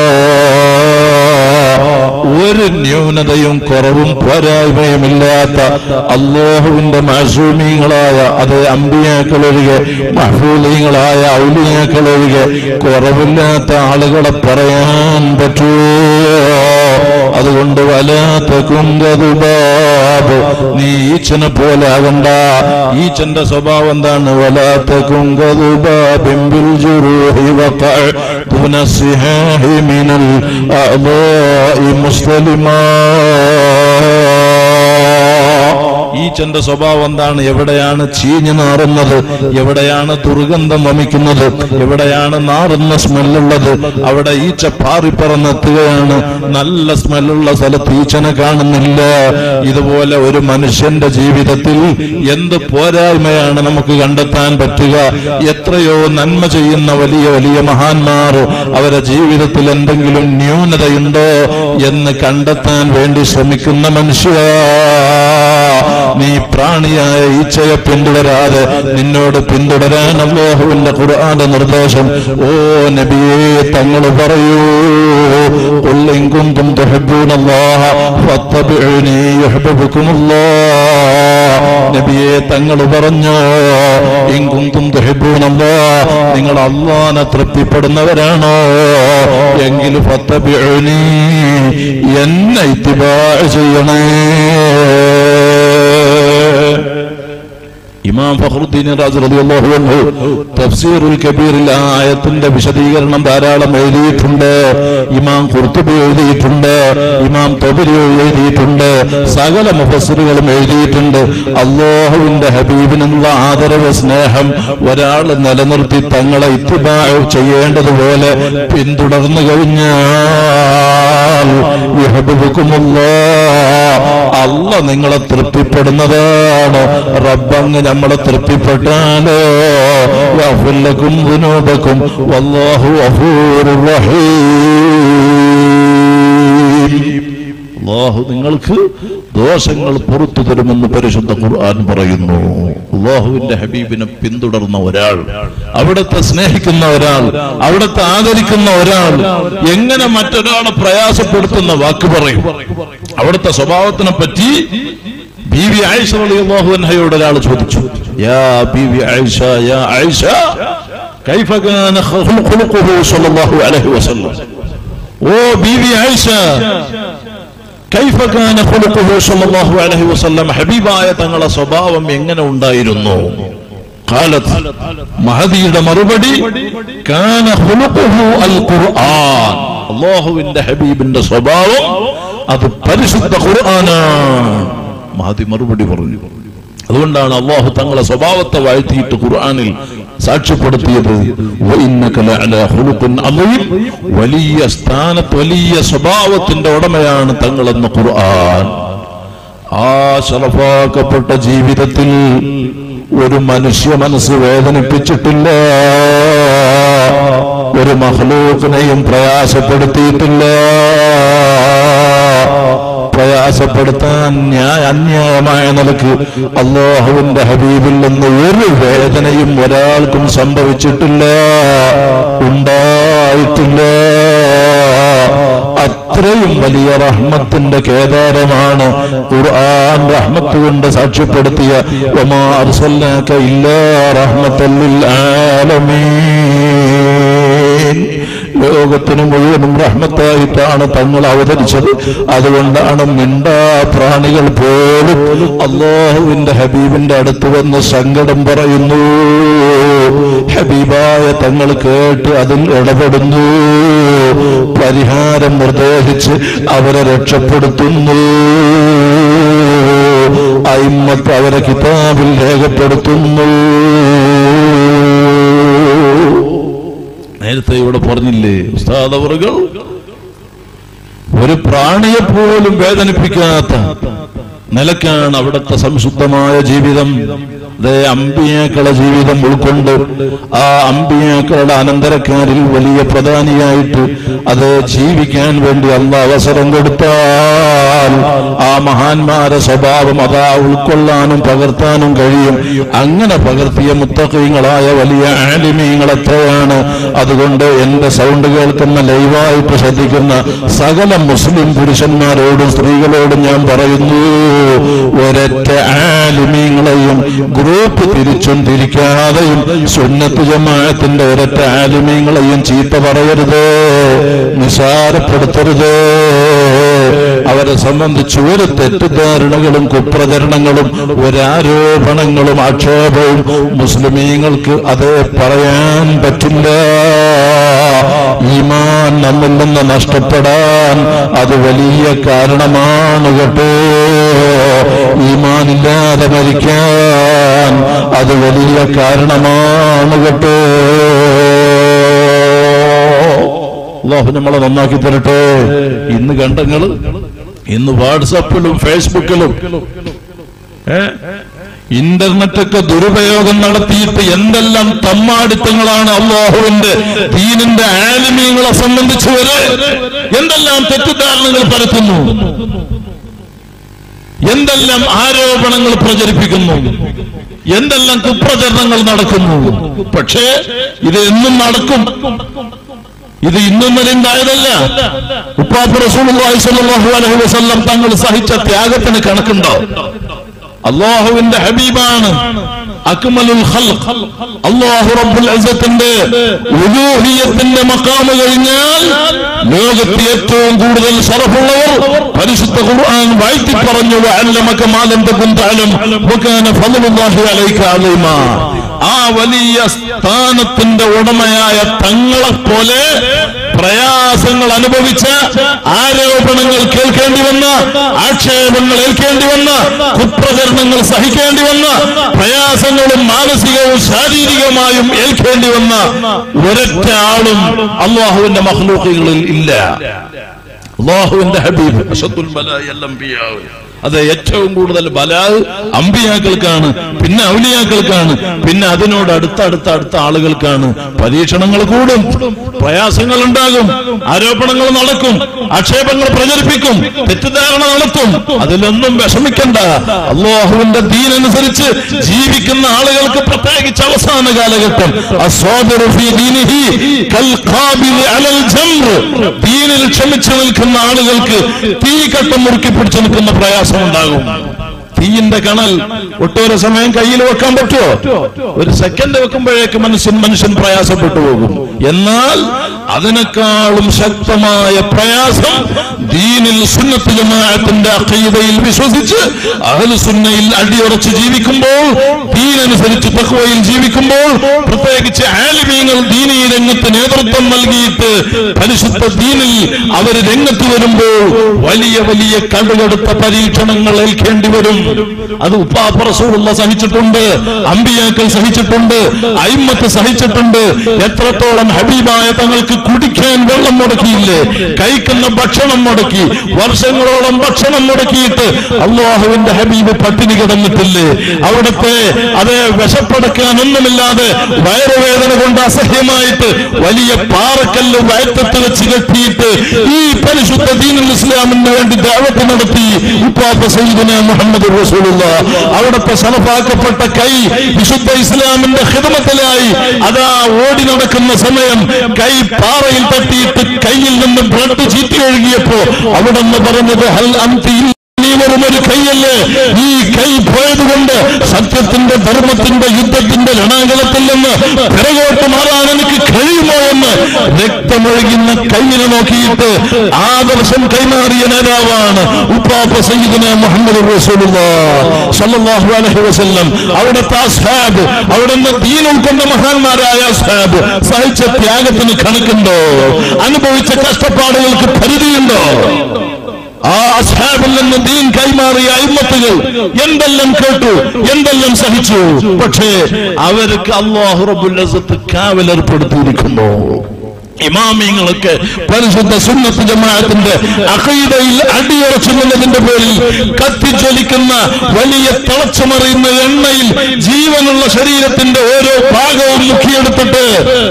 ഒരു ന്യൂനതയും കുറവും പോരായ്മയുമില്ലാത്ത അള്ളാഹുവിന്റെ മാസൂമികളായ അത് അമ്പിയാക്കളൊഴികെ മഹൂലികളായ ഔലിയാക്കളൊഴികെ കുറവില്ലാത്ത ആളുകളെ പറയാൻ പറ്റുമോ അതുകൊണ്ട് വലാത്ത കുങ്കതുബാബ് നീ ഈച്ചനെ പോലെ ആകണ്ട ഈച്ചന്റെ സ്വഭാവം എന്താണ് വലാത്ത കുങ്കതുബാബിംബിൽ ജുറൂഹി വഖഅ ദുന സിഹാഹി മിനൽ അഅദാഇ മുസ്ലിമാ ഈച്ചന്റെ സ്വഭാവം എന്താണ് എവിടെയാണ് ചീഞ്ഞു നാറുന്നത് എവിടെയാണ് ദുർഗന്ധം വമിക്കുന്നത് എവിടെയാണ് നാറുന്ന സ്മെല്ലുള്ളത് അവിടെ ഈച്ച പാറിപ്പറന്നെത്തുകയാണ് നല്ല സ്മെല്ലുള്ള സ്ഥലത്ത് ഈച്ചനെ കാണുന്നില്ല ഇതുപോലെ ഒരു മനുഷ്യന്റെ ജീവിതത്തിൽ എന്ത് പോരായ്മയാണ് നമുക്ക് കണ്ടെത്താൻ പറ്റുക എത്രയോ നന്മ ചെയ്യുന്ന വലിയ വലിയ മഹാന്മാർ അവരുടെ ജീവിതത്തിൽ എന്തെങ്കിലും ന്യൂനതയുണ്ടോ എന്ന് കണ്ടെത്താൻ വേണ്ടി ശ്രമിക്കുന്ന മനുഷ്യ നീ പ്രാണിയായ ഈച്ചയെ പിന്തുടരാതെ നിന്നോട് പിന്തുടരാൻ അള്ളാഹുവിന്റെ ഖുർആന്റെ നിർദ്ദേശം ഓ നബിയെ തങ്ങൾ പറയൂ قل إن كنتم تحبون الله فاتبعوني يحببكم الله നബിയെ തങ്ങൾ പറഞ്ഞു ഇങ്കുന്തും തുഹിബൂനല്ലോ നിങ്ങൾ അള്ളാനെ തൃപ്തിപ്പെടുന്നവരാണോ എങ്കിൽ ഫത്തബിഉനി എന്നെ ഇത്തിബാ ചെയ്യണേ ഇമാം ഫഖറുദ്ദീൻ റാസി റളിയല്ലാഹു അൻഹു തഫ്സീറുൽ കബീറിൽ ആ ആയത്തിന്റെ വിശദീകരണം ധാരാളം എഴുതിയിട്ടുണ്ട് ഇമാം ഖുർത്തുബി എഴുതിയിട്ടുണ്ട് ഇമാം തൊബരി എഴുതിയിട്ടുണ്ട് സകല മുഫസ്സിറുകളും എഴുതിയിട്ടുണ്ട് അള്ളാഹുവിന്റെ ഹബീബിനുള്ള ആദരവ് സ്നേഹം ഒരാൾ നിലനിർത്തി തങ്ങളെ ഇത്തിബാ ചെയ്യേണ്ടതുപോലെ പിന്തുടർന്നു കഴിഞ്ഞാൽ യഹ്ബുബുക്കുമുല്ലാ അല്ല നിങ്ങളെ തൃപ്തിപ്പെടുന്നതാണ് റബ്ബങ്ങ് നമ്മളെ തൃപ്തിപ്പെട്ടാലോ യഗ്ഫിർലക്കും ദുനൂബക്കും വല്ലാഹു ഗഫൂറുർ റഹീം അള്ളാഹു നിങ്ങൾക്ക് ദോഷങ്ങൾ പുറത്തു തരുമെന്ന് പരിശുദ്ധ ഖുർആൻ പറയുന്നു അള്ളാഹുവിന്റെ ഹബീബിനെ പിന്തുടർന്ന ഒരാൾ അവിടുത്തെ സ്നേഹിക്കുന്ന ഒരാൾ അവിടുത്തെ ആദരിക്കുന്ന ഒരാൾ എങ്ങനെ മറ്റൊരാളെ പ്രയാസപ്പെടുത്തുന്ന വാക്ക് പറയും അവിടുത്തെ സ്വഭാവത്തിനെ പറ്റി ബീവി ആയിഷ റളിയല്ലാഹു അൻഹയോട് ഒരാൾ ചോദിച്ചു യാ ബീവി ആയിഷ യാ ആയിഷ കൈഫ കാന ഖുലുഖുഹു സ്വല്ലല്ലാഹു അലൈഹി വസല്ലം ഓ ബീവി ആയിഷ കൈഫ കാന ഖുലുഖുഹു സ്വല്ലല്ലാഹു അലൈഹി വസല്ലം ഹബീബായ തങ്ങളെ സ്വഭാവം എങ്ങനെ ഉണ്ടായിരുന്നു قالت മഹദിയുടെ മറുപടി കാന ഖുലുഖുഹു അൽ ഖുർആൻ അല്ലാഹുവിന്റെ ഹബീബിന്റെ സ്വഭാവം അത് പരിശുദ്ധ ഖുർആനാണ് മഹദി മറുപടി പറഞ്ഞു അതുകൊണ്ടാണ് അള്ളാഹു തങ്ങളെ സ്വഭാവത്തെ വാഴ്ത്തിയിട്ട് ഖുർആനിൽ സാക്ഷ്യപ്പെടുത്തിയത് വഇന്നക ലഅലാ ഖുലുഖിൻ അളീം. വലിയ സ്ഥാനത്ത് വലിയ സ്വഭാവത്തിന്റെ ഉടമയാണ് തങ്ങളെന്ന് ഖുർആൻ ആ ശറഫാക്കപ്പെട്ട ജീവിതത്തിൽ ഒരു മനുഷ്യ മനസ്സ് വേദനിപ്പിച്ചിട്ടില്ല ഒരു മഹ്ലൂക്കിനെയും പ്രയാസപ്പെടുത്തിയിട്ടില്ല പ്രയാസപ്പെടുത്താൻ ന്യായ അന്യായമായ നിലക്ക് അള്ളാഹുവിന്റെ ഹബീബിൽ നിന്ന് ഒരു വേദനയും ഒരാൾക്കും സംഭവിച്ചിട്ടില്ല ഉണ്ടായിട്ടില്ല അത്രയും വലിയ റഹ്മത്തിന്റെ കേദാരമാണ് ഖുർആൻ റഹ്മത്ത് കൊണ്ട് സാക്ഷ്യപ്പെടുത്തിയ വമാ അർസൽനാക ഇല്ലാ റഹ്മത്തൽ ലിൽ ആലമീൻ ലോകത്തിന് മുഴുവനും റഹ്മത്തായിട്ടാണ് തങ്ങൾ അവതരിച്ചത് അതുകൊണ്ടാണ് മിണ്ടാ പ്രാണികൾ പോലും അള്ളാഹുവിന്റെ ഹബീബിന്റെ അടുത്ത് വന്ന് സങ്കടം പറയുന്നു ഹബീബായ തങ്ങൾ കേട്ട് അതിൽ ഇടപെടുന്നു പരിഹാരം നിർദ്ദേശിച്ച് അവരെ രക്ഷപ്പെടുത്തുന്നു അയിമത്ത് അവരെ കിതാബിൽ രേഖപ്പെടുത്തുന്നു നേരത്തെ ഇവിടെ പറഞ്ഞില്ലേ ഉസ്താദ് അവറുകൾ ഒരു പ്രാണിയെ പോലും വേദനിപ്പിക്കാത്ത നിലക്കാണ് അവിടുത്തെ സംശുദ്ധമായ ജീവിതം അതേ അമ്പിയാക്കളെ ജീവിതം ഉൾക്കൊണ്ട് ആ അമ്പിയാക്കളുടെ അനന്തരക്കാരിൽ വലിയ പ്രധാനിയായിട്ട് അത് ജീവിക്കാൻ വേണ്ടി അല്ല അവസരം കൊടുത്താൽ ആ മഹാന്മാരെ സ്വഭാവം അതാ ഉൾക്കൊള്ളാനും പകർത്താനും കഴിയും അങ്ങനെ പകർത്തിയ മുത്തക്കീങ്ങളായ വലിയ ആലിമീങ്ങൾ എത്രയാണ് അതുകൊണ്ട് എന്റെ സൗണ്ട് കേൾക്കുന്ന ലൈവായിട്ട് ശ്രദ്ധിക്കുന്ന സകല മുസ്ലിം പുരുഷന്മാരോടും സ്ത്രീകളോടും ഞാൻ പറയുന്നു ഒരൊറ്റ ആലിമീങ്ങളെയും ഗ്രൂപ്പ് തിരിച്ചും തിരിക്കാതെയും സുന്നത്ത് ജമാഅത്തിന്റെ ഒരൊറ്റ ആലിമീങ്ങളെയും ചീത്ത പറയരുത് നിസാരപ്പെടുത്തരുത് അവരെ സംബന്ധിച്ച് ഒരു തെറ്റിദ്ധാരണകളും കുപ്രചരണങ്ങളും ഒരാരോപണങ്ങളും ആക്ഷേപവും മുസ്ലിമീങ്ങൾക്ക് അത് പറയാൻ പറ്റില്ല ഈമാൻ നമ്മിൽ നിന്ന് നഷ്ടപ്പെടാൻ അത് വലിയ കാരണമാണ് കേട്ടോ ഈമാനില്ലാതെ മരിക്കാൻ അത് വലിയ കാരണമാണ് കേട്ടോ അള്ളാഹു നമ്മളെ നന്നാക്കി തരട്ടെ ഇന്ന് കണ്ടങ്ങള് ഇന്ന് വാട്സപ്പിലും ഫേസ്ബുക്കിലും ഏ ഇന്റർനെറ്റൊക്കെ ദുരുപയോഗം നടത്തിയിട്ട് എന്തെല്ലാം തമ്മാടിത്തങ്ങളാണ് അള്ളാഹുവിന്റെ ദീനിന്റെ ആലിമീങ്ങളെ സംബന്ധിച്ച് വരെ എന്തെല്ലാം തെറ്റിദ്ധാരണകൾ പരത്തുന്നു എന്തെല്ലാം ആരോപണങ്ങൾ പ്രചരിപ്പിക്കുന്നു എന്തെല്ലാം കുപ്രചരണങ്ങൾ നടക്കുന്നു പക്ഷേ ഇത് എന്നും നടക്കും ഇത് ഇന്നും വരെ ഉണ്ടായതല്ല ഉപ്പാപ്പ് റസൂലുള്ളാഹി സ്വല്ലല്ലാഹു അലൈഹി വസല്ലം തങ്ങൾ സഹിച്ച ത്യാഗത്തിന് കണക്കുണ്ടോ അള്ളാഹുവിന്റെ ഹബീബാണ് അക്മലുൽ ഖൽഖ് അല്ലാഹു റബ്ബുൽ ഇസ്സത്തിന്റെ ഉലൂഹിയത്തിന്റെ മഖാമ് കഴിഞ്ഞാൽ ലോകത്ത് ഏറ്റവും കൂടുതൽ ശറഫുള്ളവർ പരിശുദ്ധ ഖുർആൻ വാഴ്ത്തി പറഞ്ഞു വഅല്ലമക മാ ലം തകുൻ തഅലം വകാന ഫളലുല്ലാഹി അലൈക അലീമാ ആ വലിയ സ്ഥാനത്തിന്റെ ഉടമയായ തങ്ങളെ പോലെ പ്രയാസങ്ങൾ അനുഭവിച്ച ആരോപണങ്ങൾ കേൾക്കേണ്ടി വന്ന ആക്ഷേപങ്ങൾ ഏൽക്കേണ്ടി വന്ന കുപ്രചരണങ്ങൾ സഹിക്കേണ്ടി വന്ന പ്രയാസങ്ങളും മാനസികവും ശാരീരികമായും ഏൽക്കേണ്ടി വന്ന ഒരൊറ്റ ആളും അള്ളാഹുവിന്റെ മഹ്ലൂക്കുകളിൽ ഇല്ല അള്ളാഹുവിന്റെ ഹബീബ് അഷദ്ദുൽ ബലാഇ അൽ അംബിയാവ് അത് ഏറ്റവും കൂടുതൽ ബലാഹ് അമ്പിയാക്കൾക്കാണ് പിന്നെ ഔലിയാക്കൾക്കാണ് പിന്നെ അതിനോട് അടുത്ത അടുത്ത അടുത്ത ആളുകൾക്കാണ് പരീക്ഷണങ്ങൾ കൂടും പ്രയാസങ്ങൾ ഉണ്ടാകും ആരോപണങ്ങൾ നടക്കും ആക്ഷേപങ്ങൾ പ്രചരിപ്പിക്കും തെറ്റിദ്ധാരണ നടത്തും അതിലൊന്നും വിഷമിക്കണ്ട അള്ളാഹുവിന്റെ ദീനനുസരിച്ച് ജീവിക്കുന്ന ആളുകൾക്ക് പ്രത്യേകിച്ച് അവസാന കാലഘട്ടം അസ്വാദിറു ഫീ ദീനിഹി കൽ ഖാബിലി അലൽ ജംറ്. ദീനിൽ ക്ഷമിച്ചു നിൽക്കുന്ന ആളുകൾക്ക് തീ കട്ടം മുറുക്കി പിടിച്ചു നിൽക്കുന്ന പ്രയാസം ഉണ്ടാകും തീയിന്റെ കണൽ ഒട്ടോരെ സമയം കയ്യിൽ വെക്കാൻ പറ്റുമോ ഒരു സെക്കൻഡ് വെക്കുമ്പോഴേക്ക് മനുഷ്യൻ മനുഷ്യൻ പ്രയാസപ്പെട്ടു പോകും എന്നാൽ അതിനേക്കാളും ശക്തമായ പ്രയാസം ദീനിൽ സുന്നത്ത് ജമാഅത്തിന്റെ അഖീദയിൽ വിശ്വസിച്ച് അഹ്ലു സുന്നയിൽ അടിയുറച്ച് ജീവിക്കുമ്പോൾ ദീനനുസരിച്ച് തഖ്വയിൽ ജീവിക്കുമ്പോൾ പ്രത്യേകിച്ച് ആലിമീങ്ങൾ ദീനീ രംഗത്ത് നേതൃത്വം നൽകിയിട്ട് പരിശുദ്ധ ദീനിൽ അവർ രംഗത്ത് വരുമ്പോൾ വലിയ വലിയ കടുകടുത്ത പരീക്ഷണങ്ങൾ ഏൽക്കേണ്ടി വരും അത് ഉപ്പാപ്പറസൂറുള്ള സഹിച്ചിട്ടുണ്ട് അമ്പിയാക്കൾ സഹിച്ചിട്ടുണ്ട് അയിമത്ത് സഹിച്ചിട്ടുണ്ട് എത്രത്തോളം ഹബീബായ തങ്ങൾക്ക് കുടിക്കാൻ വെള്ളം മുടക്കിയില്ലേ കഴിക്കുന്ന ഭക്ഷണം മുടക്കി വർഷങ്ങളോളം ഭക്ഷണം മുടക്കിയിട്ട് അള്ളാഹുവിന്റെ ഹബീബ് പട്ടിണി കിടന്നിട്ടില്ലേ അവിടുത്തെ അതേ വിശപ്പടക്കാൻ ഒന്നുമില്ലാതെ വയറുവേദന കൊണ്ട് അസഹ്യമായിട്ട് വലിയ പാറക്കല്ല് വയറ്റത്ത് വെച്ച് കെട്ടിയിട്ട് ഈ പരിശുദ്ധ ദീനുൽ ഇസ്ലാമിന് വേണ്ടി ദാവത്ത് നടത്തി ഉപ്പാപ്പ സയ്യിദുന മുഹമ്മദ് റസൂലുള്ള അവിടുത്തെ സലഫാക്കപ്പെട്ട കൈ വിശുദ്ധ ഇസ്ലാമിന്റെ ഹിദമത്തിലായി അതാ ഓടി നടക്കുന്ന സമയം കൈ പാറയിൽ തട്ടിയിട്ട് കയ്യിൽ നിന്ന് ബ്ലഡ് ചീറ്റി ഒഴുകിയപ്പോ അവിടെ നിന്ന് പറഞ്ഞത് ഹൽ അന്തി നീ വെറും ഒരു കൈയല്ലേ ഈ കൈ പോയതുകൊണ്ട് സത്യത്തിന്റെ ധർമ്മത്തിന്റെ യുദ്ധത്തിന്റെ രണാകലത്തിൽ നിന്ന് പിറകോട്ട് മാറാൻ എനിക്ക് കഴിയുമോ എന്ന് രക്തമൊഴുകുന്ന കൈയിനെ നോക്കിയിട്ട് ആദർശം കൈമാറിയ നേതാവാണ് ഉപ്പാപ്പ സയ്യിദിന മുഹമ്മദ് സല്ലല്ലാഹു അലൈഹി വസല്ലം അവിടുത്തെ അസ്ഹാബ് അവിടുന്ന് ദീൻ ഉൾക്കൊണ്ട മഹാന്മാരായ അസ്ഹാബ് സഹിച്ച ത്യാഗത്തിന് കണക്കുണ്ടോ അനുഭവിച്ച കഷ്ടപ്പാടുകൾക്ക് പരിധിയുണ്ടോ ആ അസ്ഹാബിൽ നിന്ന് ദീൻ കൈമാറിയ അയിമത്തുകൾ എന്തെല്ലാം കേട്ടു എന്തെല്ലാം സഹിച്ചു പക്ഷേ അവർക്ക് അള്ളാഹു റബ്ബുൽ അസത്ത് കാവലേർപ്പെടുത്തിയിരിക്കുന്നു ഇമാമിങ്ങളൊക്കെ പരിശുദ്ധ സുന്നത്ത് ജമാഅത്തിന്റെ അഖീദയിൽ അടിയുറച്ചു നിന്നതിന്റെ പേരിൽ കത്തിജ്വലിക്കുന്ന വലിയ തിളച്ചുമറിയുന്ന എണ്ണയിൽ ജീവനുള്ള ശരീരത്തിന്റെ ഓരോ ഭാഗവും മുക്കിയെടുത്തിട്ട്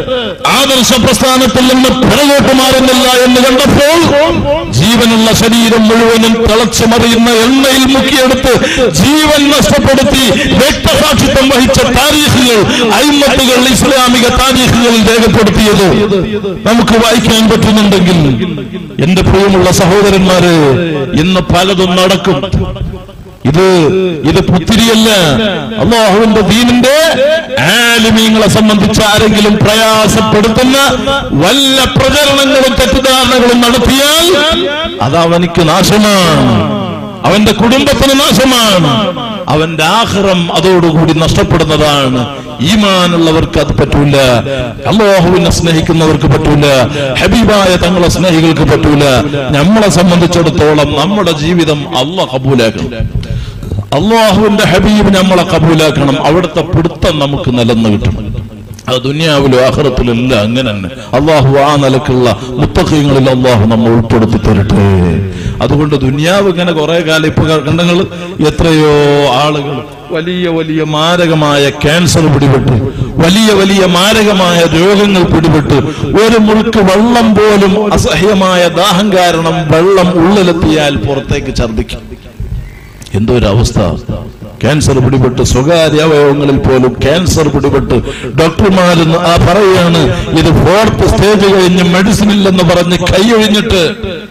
ആദർശ പ്രസ്ഥാനത്തിൽ നിന്ന് പിറകോട്ട് മാറുന്നില്ല എന്ന് കണ്ടപ്പോൾ ജീവനുള്ള ശരീരം മുഴുവനും തിളച്ചുമറിയുന്ന എണ്ണയിൽ മുക്കിയെടുത്ത് ജീവൻ നഷ്ടപ്പെടുത്തി രക്തസാക്ഷിത്വം വഹിച്ച താരീഖുകൾ അയിമത്തുകൾ ഇസ്ലാമിക താരീഖുകളിൽ രേഖപ്പെടുത്തിയത് നമുക്ക് വായിക്കാൻ പറ്റുന്നുണ്ടെങ്കിൽ എന്റെ പ്രിയമുള്ള സഹോദരന്മാര് ഇന്ന് പലതും നടക്കും ഇത് ഇത് പുത്തിരിയല്ല അള്ളാഹുവിന്റെ ദീനിന്റെ ആലിമീങ്ങളെ സംബന്ധിച്ച് ആരെങ്കിലും പ്രയാസപ്പെടുത്തുന്ന വല്ല പ്രചരണങ്ങളും തെറ്റിദ്ധാരണകളും നടത്തിയാൽ അത് അവനിക്ക് നാശമാണ് അവന്റെ കുടുംബത്തിന് നാശമാണ് അവന്റെ ആഹ്റം അതോടുകൂടി നഷ്ടപ്പെടുന്നതാണ് ഈമാനുള്ളവർക്ക് അത് പറ്റൂല അള്ളാഹുവിനെ സ്നേഹിക്കുന്നവർക്ക് പറ്റൂല ഹബീബായ തങ്ങളെ സ്നേഹികൾക്ക് പറ്റൂല നമ്മളെ സംബന്ധിച്ചിടത്തോളം നമ്മുടെ ജീവിതം അള്ളാഹ് കബൂലാക്കണം അള്ളാഹുവിന്റെ ഹബീബ് നമ്മളെ കബൂലാക്കണം അവിടുത്തെ പിടുത്തം നമുക്ക് നിലന്ന് കിട്ടണം അത് ദുനിയാവിലും ആഹ്റത്തിലും എല്ലാം അങ്ങനെ തന്നെ അള്ളാഹു ആ നിലക്കുള്ള മുത്തഖീങ്ങളിൽ അള്ളാഹു നമ്മൾ ഉൾപ്പെടുത്തി തരട്ടെ അതുകൊണ്ട് ദുനിയാവ് ഇങ്ങനെ കുറെ കാലം ഇപ്പൊ കണ്ടങ്ങൾ എത്രയോ ആളുകൾ വലിയ വലിയ മാരകമായ ക്യാൻസർ പിടിപെട്ട് വലിയ വലിയ മാരകമായ രോഗങ്ങൾ പിടിപെട്ട് ഒരു മുഴുക്ക് വെള്ളം പോലും അസഹ്യമായ ദാഹം കാരണം വെള്ളം ഉള്ളിലെത്തിയാൽ പുറത്തേക്ക് ഛർദ്ദിക്കും എന്തോ ഒരു അവസ്ഥ ക്യാൻസർ പിടിപെട്ട് സ്വകാര്യ അവയവങ്ങളിൽ പോലും ക്യാൻസർ പിടിപെട്ട് ഡോക്ടർമാർ ആ പറയാണ് ഇത് ഫോർത്ത് സ്റ്റേജ് കഴിഞ്ഞ് മെഡിസിൻ ഇല്ലെന്ന് പറഞ്ഞ് കൈയൊഴിഞ്ഞിട്ട്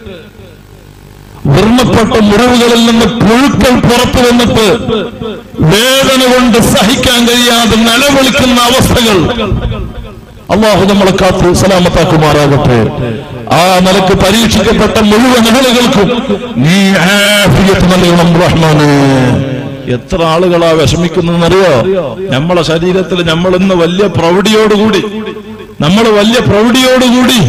വ്രണപ്പെട്ട മുറിവുകളിൽ നിന്ന് പുഴുക്കൾ പുറത്തു വന്നിട്ട് വേദന കൊണ്ട് സഹിക്കാൻ കഴിയാതെ നിലവിളിക്കുന്ന അവസ്ഥകൾ അള്ളാഹു നമ്മളെ കാത്തു സലാമത്താക്കുമാറാകട്ടെ ആ നിലക്ക് പരീക്ഷിക്കപ്പെട്ട മുഴുവൻ ആളുകൾക്കും നീ ആഫിയത്ത് നൽകണം റഹ്മാന് എത്ര ആളുകളാ വിഷമിക്കുന്നറിയോ നമ്മളെ ശരീരത്തിൽ നമ്മൾ ഇന്ന് വലിയ പ്രൗഢിയോടുകൂടി നമ്മൾ വലിയ പ്രൗഢിയോടുകൂടി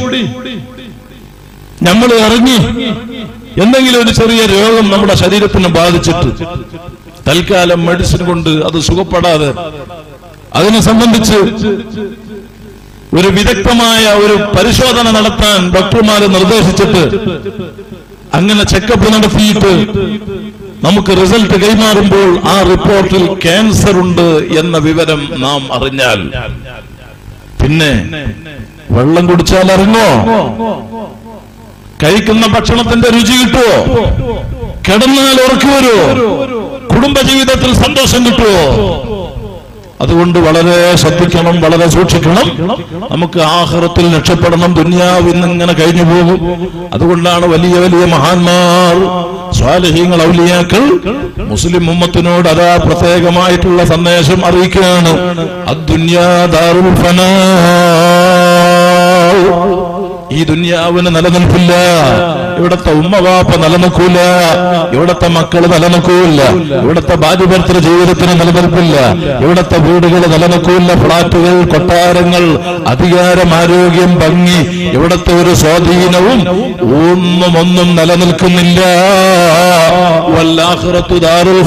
നമ്മൾ ഇറങ്ങി എന്തെങ്കിലും ഒരു ചെറിയ രോഗം നമ്മുടെ ശരീരത്തിന് ബാധിച്ചിട്ട് തൽക്കാലം മെഡിസിൻ കൊണ്ട് അത് സുഖപ്പെടാതെ അതിനെ സംബന്ധിച്ച് ഒരു വിദഗ്ധമായ ഒരു പരിശോധന നടത്താൻ ഡോക്ടർമാരെ നിർദ്ദേശിച്ചിട്ട് അങ്ങനെ ചെക്കപ്പ് നടത്തിയിട്ട് നമുക്ക് റിസൾട്ട് കൈമാറുമ്പോൾ ആ റിപ്പോർട്ടിൽ ക്യാൻസർ ഉണ്ട് എന്ന വിവരം നാം അറിഞ്ഞാൽ പിന്നെ വെള്ളം കുടിച്ചാൽ അറിഞ്ഞോ കഴിക്കുന്ന ഭക്ഷണത്തിന്റെ രുചി കിട്ടുമോ കിടന്നാൽ ഉറക്കു വരുമോ കുടുംബജീവിതത്തിൽ സന്തോഷം കിട്ടുമോ അതുകൊണ്ട് വളരെ ശ്രദ്ധിക്കണം വളരെ സൂക്ഷിക്കണം നമുക്ക് ആഹാരത്തിൽ രക്ഷപ്പെടണം ദുന്യാവിൽ നിന്ന് ഇങ്ങനെ കഴിഞ്ഞു പോകും അതുകൊണ്ടാണ് വലിയ വലിയ മഹാന്മാർ സ്വാലഹീങ്ങൾ ഔലിയാക്കൾ മുസ്ലിം ഉമ്മത്തിനോട് അതാ പ്രത്യേകമായിട്ടുള്ള സന്ദേശം അറിയിക്കുകയാണ് അദ്ദുന്യാ ദാറുൽ ഫനാ ഈ ദുന്യാവിന് നിലനിൽപ്പില്ല ഇവിടത്തെ ഉമ്മവാപ്പ നിലനിൽക്കൂല ഇവിടത്തെ മക്കള് നിലനിൽക്കൂല ഇവിടത്തെ ഭാര്യഭർത്തൃ ജീവിതത്തിന് നിലനിൽപ്പില്ല ഇവിടത്തെ വീടുകൾ നിലനിൽക്കൂല ഫ്ളാറ്റുകൾ കൊട്ടാരങ്ങൾ അധികാരം ആരോഗ്യം ഭംഗി ഇവിടത്തെ ഒരു സ്വാധീനവും ഒന്നും ഒന്നും നിലനിൽക്കുന്നില്ല വല്ലാഹുറത്തു ദാറുൽ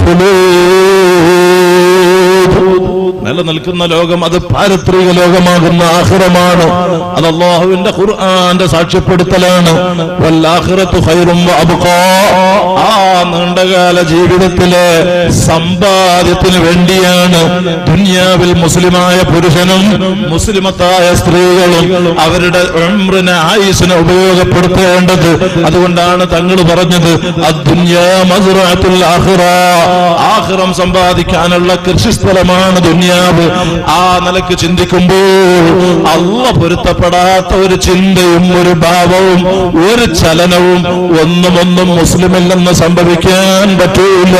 ഖുലൂബ് നിലനിൽക്കുന്ന ലോകം അത് പാരത്രിക ലോകമാകുന്ന ആഹ്റമാണ് അത് അള്ളാഹുവിന്റെ ഖുർആന്റെ സാക്ഷ്യപ്പെടുത്തലാണ് വല്ലാഹിറത്തു ഖൈറും വഅബ്ഖാ. ആ നീണ്ടകാല ജീവിതത്തിലെ സമ്പാദ്യത്തിന് വേണ്ടിയാണ് ദുനിയാവിൽ മുസ്ലിമായ പുരുഷനും മുസ്ലിമത്തായ സ്ത്രീകളും അവരുടെ ഉംറിനെ ആയുസിനെ ഉപയോഗപ്പെടുത്തേണ്ടത് അതുകൊണ്ടാണ് തങ്ങൾ പറഞ്ഞത് അദ്ദുന്യാ മസ്റഅത്തുൽ ആഖിറ ആഖിറം സമ്പാദിക്കാനുള്ള കൃഷിസ്ഥലമാണ് ദുന്യാവ് ആ നിലക്ക് ചിന്തിക്കുമ്പോൾ അല്ല പൊരുത്തപ്പെടാത്ത ഒരു ചിന്തയും ഒരു ഭാവവും ഒരു ചലനവും ഒന്നും ഒന്നും മുസ്ലിമില്ലെന്ന് സംഭവിക്കാൻ പറ്റൂല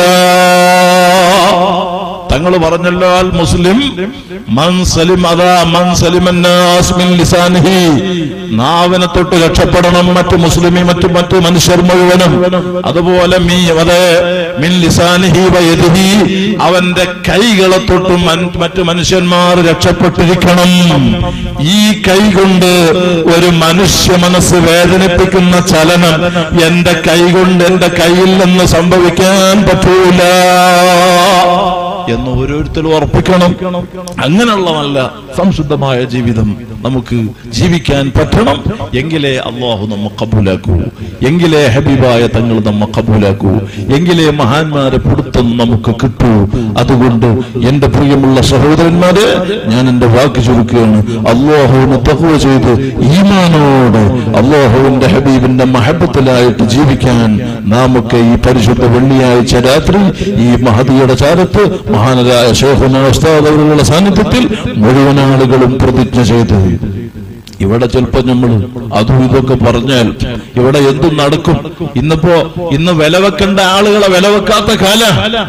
തങ്ങൾ പറഞ്ഞല്ലോ അൽ മുസ്ലിം മൻ സലിം അതാ മൻ സലിമന്നാസ് മിൻ ലിസാനിഹി നാവിനെ തൊട്ട് രക്ഷപ്പെടണം മറ്റു മുസ്ലിമി മറ്റു മറ്റു മനുഷ്യർ മുഴുവനും അതുപോലെ മീ അതെ മിൻ ലിസാനിഹി വയദിഹി അവന്റെ കൈകളെ തൊട്ടും മൻ- മറ്റു മനുഷ്യന്മാർ രക്ഷപ്പെട്ടിരിക്കണം ഈ കൈ കൊണ്ട് ഒരു മനുഷ്യ മനസ്സ് വേദനിപ്പിക്കുന്ന ചലനം എന്റെ കൈ കൊണ്ട് എന്റെ കയ്യിൽ നിന്ന് സംഭവിക്കാൻ പറ്റൂല എന്ന് ഓരോരുത്തരും ഉറപ്പിക്കണം അങ്ങനെയുള്ള നല്ല സംശുദ്ധമായ ജീവിതം നമുക്ക് ജീവിക്കാൻ പറ്റണം എങ്കിലേ അള്ളാഹു നമ്മ കബൂലാക്കൂ എങ്കിലേ ഹബീബായ തങ്ങൾ നമ്മ കബൂലാക്കൂ എങ്കിലേ മഹാന്മാരെ പിടുത്തം നമുക്ക് കിട്ടൂ അതുകൊണ്ട് എന്റെ പ്രിയമുള്ള സഹോദരന്മാരെ ഞാൻ എന്റെ വാക്ക് ചുരുക്കുകയാണ് അള്ളാഹുവിന് തഹുവ ചെയ്ത് ഈമാനോട് അള്ളാഹുവിന്റെ ഹബീബിന്റെ മഹബത്തിലായിട്ട് ജീവിക്കാൻ നാമൊക്കെ ഈ പരിശുദ്ധ വെള്ളിയാഴ്ച രാത്രി ഈ മഹദിയുടെ ചാരത്ത് മഹാനരായ ശേഖന ഉസ്താദ് അവരുടെ സാന്നിധ്യത്തിൽ മുഴുവൻ ആളുകളും പ്രതിജ്ഞ ചെയ്ത് ഇവിടെ ചിലപ്പോ നമ്മൾ അതും ഇതൊക്കെ പറഞ്ഞാൽ ഇവിടെ എന്തും നടക്കും ഇന്നിപ്പോ ഇന്ന് വില വെക്കേണ്ട ആളുകളെ വില വെക്കാത്ത കാല